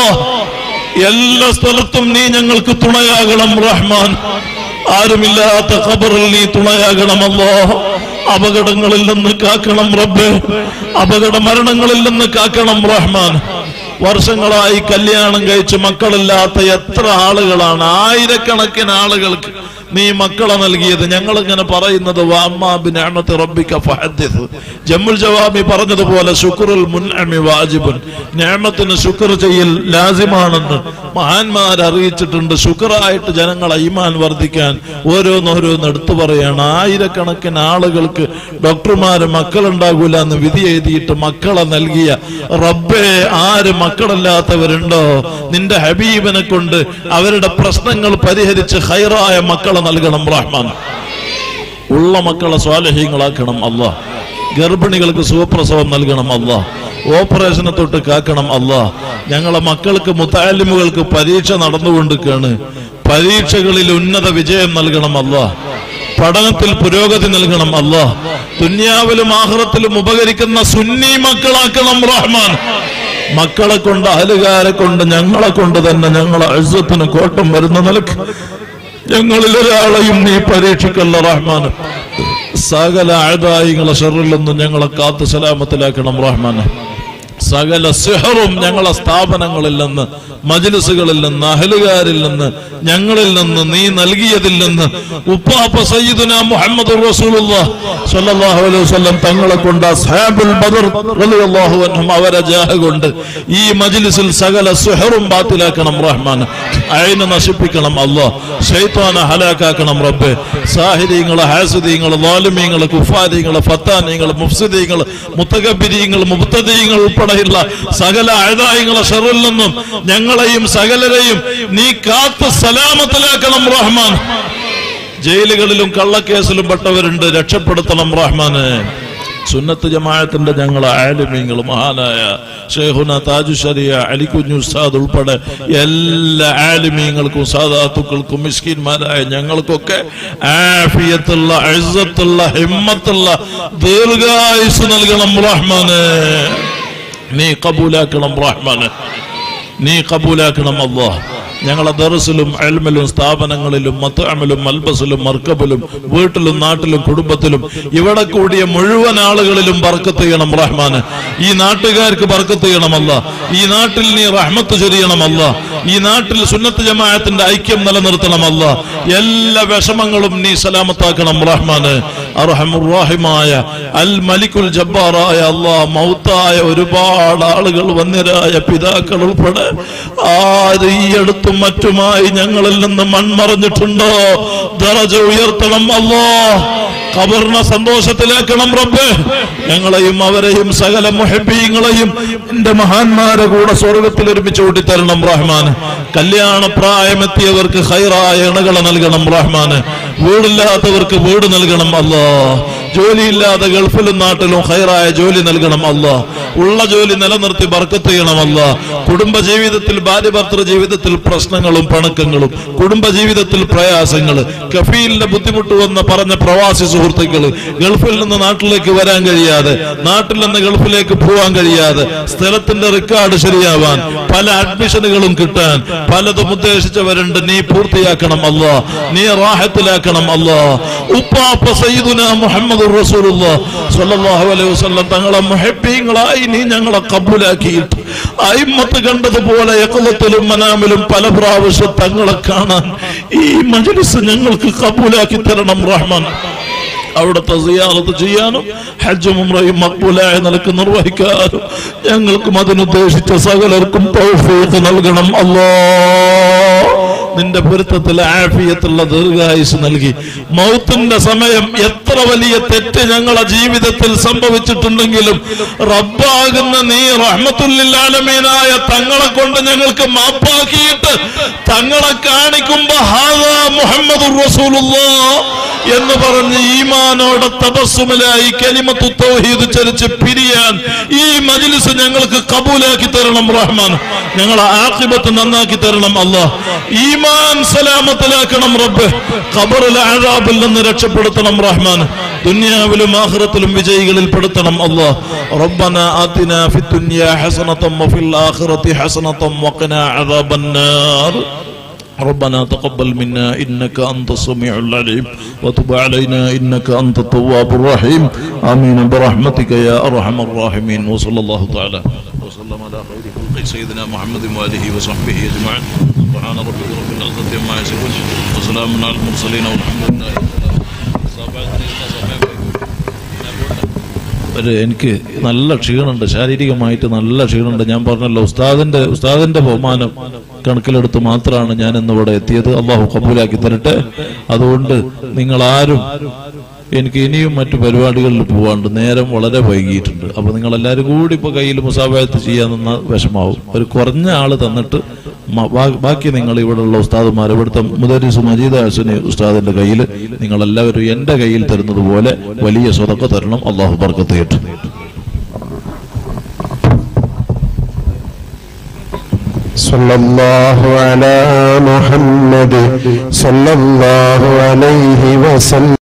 എല്ലാ സ്ഥലത്തും നീ ഞങ്ങൾക്ക് തുണയാകണം റഹ്മാൻ ആരുമില്ലാത്ത ഖബറിൽ നീ തുണയാകണമല്ലോ അപകടങ്ങളിൽ നിന്ന് കാക്കണം റബ്ബെ അപകട മരണങ്ങളിൽ നിന്ന് കാക്കണം റഹ്മാൻ വർഷങ്ങളായി കല്യാണം കഴിച്ച് മക്കളില്ലാത്ത എത്ര ആളുകളാണ് ആയിരക്കണക്കിന് ആളുകൾക്ക് നീ മക്കളെ നൽകിയത് ഞങ്ങൾ ഇങ്ങനെ പറയുന്നത് വാമ്മാബിനാണത്ത് റബ്ബിക ഫഹദ്ദിസ് ജമ്മുൽ ജവാബി പറഞ്ഞതുപോലെ ശുക്രുൽ മുൻഅമി വാജിബുൻ ഞാമത്തിന് ശുക്ർ ചെയ്യൽ ലാസിമാണെന്ന് മഹാന്മാർ അറിയിച്ചിട്ടുണ്ട് ശുക്രായിട്ട് ജനങ്ങളെ ഈമാൻ വർദ്ധിക്കാൻ ഓരോന്നോരോന്ന് എടുത്തു പറയാണ് ആയിരക്കണക്കിന് ആളുകൾക്ക് ഡോക്ടർമാര് മക്കളുണ്ടാകൂല എന്ന് വിധി എഴുതിയിട്ട് മക്കളെ നൽകിയ റബ്ബേ ആര് മക്കളില്ലാത്തവരുണ്ടോ നിന്റെ ഹബീബിനെ കൊണ്ട് അവരുടെ പ്രശ്നങ്ങൾ പരിഹരിച്ച് ഹൈറായ മക്കളെ നൽകണം റഹ്മാൻ ഉള്ള മക്കളെ സ്വാലഹ്യങ്ങളാക്കണം അല്ല ഗർഭിണികൾക്ക് സുഖപ്രസവം നൽകണം അല്ല ഓപ്പറേഷനെ തൊട്ട് കാക്കണം അല്ല ഞങ്ങളെ മക്കൾക്ക് മുത്താലിമുകൾക്ക് പരീക്ഷ നടന്നുകൊണ്ടിരിക്കുകയാണ് പരീക്ഷകളിൽ ഉന്നത വിജയം നൽകണം അല്ല പഠനത്തിൽ പുരോഗതി നൽകണം അല്ല ദുന്യാവിലും ആഹ്റത്തിലും ഉപകരിക്കുന്ന സുന്നി മക്കളാക്കണം റഹ്മാൻ മക്കളെ കൊണ്ട് അഹലുകാരെ കൊണ്ട് ഞങ്ങളെ കൊണ്ട് തന്നെ ഞങ്ങളെ അഴുസത്തിന് കോട്ടം വരുന്ന നിലക്ക് ഞങ്ങളിൽ ഒരാളെയും നീ പരീക്ഷിക്കല്ല റഹ്മാൻ സകല അഴുതായിങ്ങളെ ഷെറിൽ നിന്നും ഞങ്ങളെ കാത്ത് സലാമത്തിലാക്കണം റഹ്മാൻ സകല സിഹറും ഞങ്ങളെ സ്ഥാപനങ്ങളിൽ നിന്ന് മജ്ലിസുകളിൽ നിന്ന് അഹലുകാരിൽ നിന്ന് ഞങ്ങളിൽ നിന്ന് നീ നൽകിയതിൽ നിന്ന് ഉപ്പാപ്പ സയ്യിദുന മുഹമ്മദ് റസൂലുള്ളാഹ് സ്വല്ലല്ലാഹു അലൈഹി വസല്ലം തങ്ങളെ കൊണ്ട് അസ്ഹാബുൽ ബദർ റളിയല്ലാഹു അൻഹും അവരെ ജാഹ കൊണ്ട് ഈ മജ്ലിസിൽ സകല സിഹറും ബാത്തിലാക്കണം റഹ്മാൻ അയിനെ നശിപ്പിക്കണം അല്ലാഹ് ശൈത്താനെ ഹലാക്കാക്കണം റബ്ബേ സാഹിര്യങ്ങള് ഹാസിദീങ്ങള് ലാലിമീങ്ങള് കുഫാരിങ്ങള് ഫത്താനിങ്ങള് മുഫ്സിദീങ്ങള് മുത്തകബിരീങ്ങൾ മുബ്തദീങ്ങൾ ഉൾപ്പെടെയുള്ള സകല അഴുതായങ്ങളെ ഷെറിൽ നിന്നും ഞങ്ങളെയും സകലരെയും നീ കാത്ത് സലാമത്തിലാക്കണം റഹ്മാൻ ജയിലുകളിലും കള്ളക്കേസിലും പെട്ടവരുണ്ട് രക്ഷപ്പെടുത്തണം റഹ്മാന് സുന്നത്ത് ജമാഅത്തിന്റെ ഞങ്ങൾ ആലിമീങ്ങൾ മഹാനായ ഷെയ്ഖുന താജു ഷരിയ അലിക്കുഞ്ഞു ഉസ്താദ് ഉൾപ്പെടെ എല്ലാ ആലിമീങ്ങൾക്കും സാദാത്തുക്കൾക്കും മിസ്കിന്മാരായ ഞങ്ങൾക്കൊക്കെ ആഫിയത്തുള്ള അഴുത്തുള്ള ഹിമ്മത്തുള്ള ദീർഘായുസ് നൽകണം റഹ്മാന് നീ കബൂലാക്കണം റഹ്മാന് നീ കബൂലാക്കണം അള്ളാഹ് ഞങ്ങളെ ദർസിലും അൽമിലും സ്ഥാപനങ്ങളിലും മത്തഅമിലും മൽബസിലും മർക്കബിലും വീട്ടിലും നാട്ടിലും കുടുംബത്തിലും ഇവിടെ കൂടിയ മുഴുവൻ ആളുകളിലും ബർക്കത്ത് ചെയ്യണം റഹ്മാന് ഈ നാട്ടുകാർക്ക് ബർക്കത്ത് ചെയ്യണമല്ല ഈ നാട്ടിൽ നീ റഹ്മത്ത് ചൊരിയണമല്ല ഈ നാട്ടിൽ സുന്നത്ത് ജമാഅത്തിന്റെ ഐക്യം നിലനിർത്തണമല്ല എല്ലാ വിഷമങ്ങളും നീ സലാമത്താക്കണം റഹ്മാന് അർഹമുറാഹിമായ അൽ മലിക്കുൽ ജബ്ബാറായ അള്ളാഹ് മൗത്തായ ഒരുപാട് ആളുകൾ വന്യരായ പിതാക്കൾ ഉൾപ്പെടെ ആര് ഈ അടുത്തും മറ്റുമായി ഞങ്ങളിൽ നിന്ന് മൺമറഞ്ഞിട്ടുണ്ടോ ദറജ ഉയർത്തണം അല്ലോ ഖബറിനെ സന്തോഷത്തിലാക്കണം റബ്ബേ ഞങ്ങളെയും അവരെയും സകല മുഹബീങ്ങളെയും എന്റെ മഹാന്മാരെ കൂടെ സ്വർഗത്തിൽ ഒരുമിച്ച് കൂട്ടിത്തരണം റഹ്മാൻ കല്യാണ പ്രായമെത്തിയവർക്ക് ഹൈറായ ഇണകളെ നൽകണം റഹ്മാൻ വീടില്ലാത്തവർക്ക് വീട് നൽകണം അല്ലോ ജോലിയില്ലാതെ ഗൾഫിലും നാട്ടിലും ഹൈറായ ജോലി നൽകണം അല്ല ഉള്ള ജോലി നിലനിർത്തി ബർക്കത്ത് ചെയ്യണമല്ല കുടുംബ ജീവിതത്തിൽ ഭാര്യ ഭർത്തൃ ജീവിതത്തിൽ പ്രശ്നങ്ങളും പണക്കങ്ങളും കുടുംബ ജീവിതത്തിൽ പ്രയാസങ്ങൾ കഫീലിന്റെ ബുദ്ധിമുട്ട് വന്ന് പറഞ്ഞ പ്രവാസി സുഹൃത്തുക്കൾ ഗൾഫിൽ നിന്ന് നാട്ടിലേക്ക് വരാൻ കഴിയാതെ നാട്ടിൽ നിന്ന് ഗൾഫിലേക്ക് പോവാൻ കഴിയാതെ സ്ഥലത്തിന്റെ റെക്കോർഡ് ശരിയാവാൻ പല അഡ്മിഷനുകളും കിട്ടാൻ പലതും ഉദ്ദേശിച്ചവരുണ്ട് നീ പൂർത്തിയാക്കണം അല്ല നീ റാഹത്തിലാക്കണം അല്ല ഉപ്പാപ്പ സയ്യിദുന മുഹമ്മദ് റസൂലുള്ളാഹ് സ്വല്ലല്ലാഹു അലൈഹി വസല്ലം തങ്ങളെ മുഹബ്ബീങ്ങളായി നീ ഞങ്ങളെ കബൂലാക്കിയിട്ട് അയിമ്മത്ത് കണ്ടതുപോലെ യക്കളത്തിലും മനാമിലും പല പ്രാവശ്യം തങ്ങളെ കാണാൻ ഈ മജ്ലിസ് ഞങ്ങൾക്ക് കബൂലാക്കി തരണം റഹ്മാൻ അവിടുത്തെ സിയാറത്ത് ചെയ്യാനും ഹജ്ജും ഉംറയും മക്ബൂലായ നിലക്ക് നിർവഹിക്കാനും ഞങ്ങൾക്കും അതിനുദ്ദേശിച്ച സകലർക്കും തൗഫീഖ് നൽകണം അല്ലോ നിന്റെ പൊരുത്തത്തിൽ ആഫിയത്തുള്ള ദീർഘായുസ് നൽകി മൗത്തിന്റെ സമയം എത്ര വലിയ തെറ്റ് ഞങ്ങളെ ജീവിതത്തിൽ സംഭവിച്ചിട്ടുണ്ടെങ്കിലും റബ്ബാകുന്ന നീ റഹ്മത്തുല്ലാലമീനായ തങ്ങളെ കൊണ്ട് ഞങ്ങൾക്ക് മാപ്പാക്കിയിട്ട് തങ്ങളെ കാണിക്കുമ്പോ ഹാദാ മുഹമ്മദ് എന്ന് പറഞ്ഞ് ഈമാനോടെ തപസ്സുമലായി കലിമത്തു തൗഹീദ് ചരിച്ച് പിരിയാൻ ഈ മജ്ലിസ് ഞങ്ങൾക്ക് കബൂലാക്കി തരണം റഹ്മാൻ ഞങ്ങളെ ആഖിബത്ത് നന്നാക്കി തരണം അല്ലാഹ് ഈമാൻ സലാമത്തിലാക്കണം റബ്ബ് ഖബറിലെ അഴാബിൽ നിന്ന് രക്ഷപ്പെടുത്തണം റഹ്മാൻ ദുനിയാവിലും ആഖിറത്തിലും വിജയികളിൽ പെടുത്തണം അല്ലാഹ് റബ്ബന ആതിന ഫിദ്ദുനിയ ഹസനതം വഫിൽ ആഖിറതി ഹസനതം വഖിനാ അദാബന്നാർ ربنا تقبل منا إنك أنت السميع العليم وتب علينا إنك أنت التواب الرحيم آمين برحمتك يا أرحم الراحمين وصلى الله تعالى وسلم على خير خلق سيدنا محمد وآله وصحبه أجمعين سبحان ربك رب العزة عما يصفون وسلام على المرسلين والحمد لله ഒരു എനിക്ക് നല്ല ക്ഷീണമുണ്ട് ശാരീരികമായിട്ട് നല്ല ക്ഷീണമുണ്ട് ഞാൻ പറഞ്ഞല്ലോ ഉസ്താദിന്റെ ഉസ്താദിന്റെ ബഹുമാനം കണക്കിലെടുത്ത് മാത്രമാണ് ഞാൻ ഇന്നിവിടെ എത്തിയത് അള്ളാഹു കബൂലാക്കി തരട്ടെ അതുകൊണ്ട് നിങ്ങൾ ആരും എനിക്ക് ഇനിയും മറ്റു പരിപാടികളിൽ പോവാണ്ട് നേരം വളരെ വൈകിയിട്ടുണ്ട് അപ്പൊ നിങ്ങൾ എല്ലാവരും കൂടി ഇപ്പൊ കയ്യിൽ മുസാഫായത്ത് ചെയ്യാൻ നിന്ന വിഷമാവും ഒരു കുറഞ്ഞ ആള് തന്നിട്ട് മ- ബാ- ബാക്കി നിങ്ങൾ ഇവിടെയുള്ള ഉസ്താദുമാർ ഇവിടുത്തെ മുദരിസ് മജീദ് ഹസനി ഉസ്താദിന്റെ കയ്യിൽ നിങ്ങൾ എല്ലാവരും എന്റെ കയ്യിൽ തരുന്നത് പോലെ വലിയ സ്വതക്ക തരണം അള്ളാഹു ബർക്കത്ത് കേട്ടു صلى الله على محمد صلى الله عليه وسلم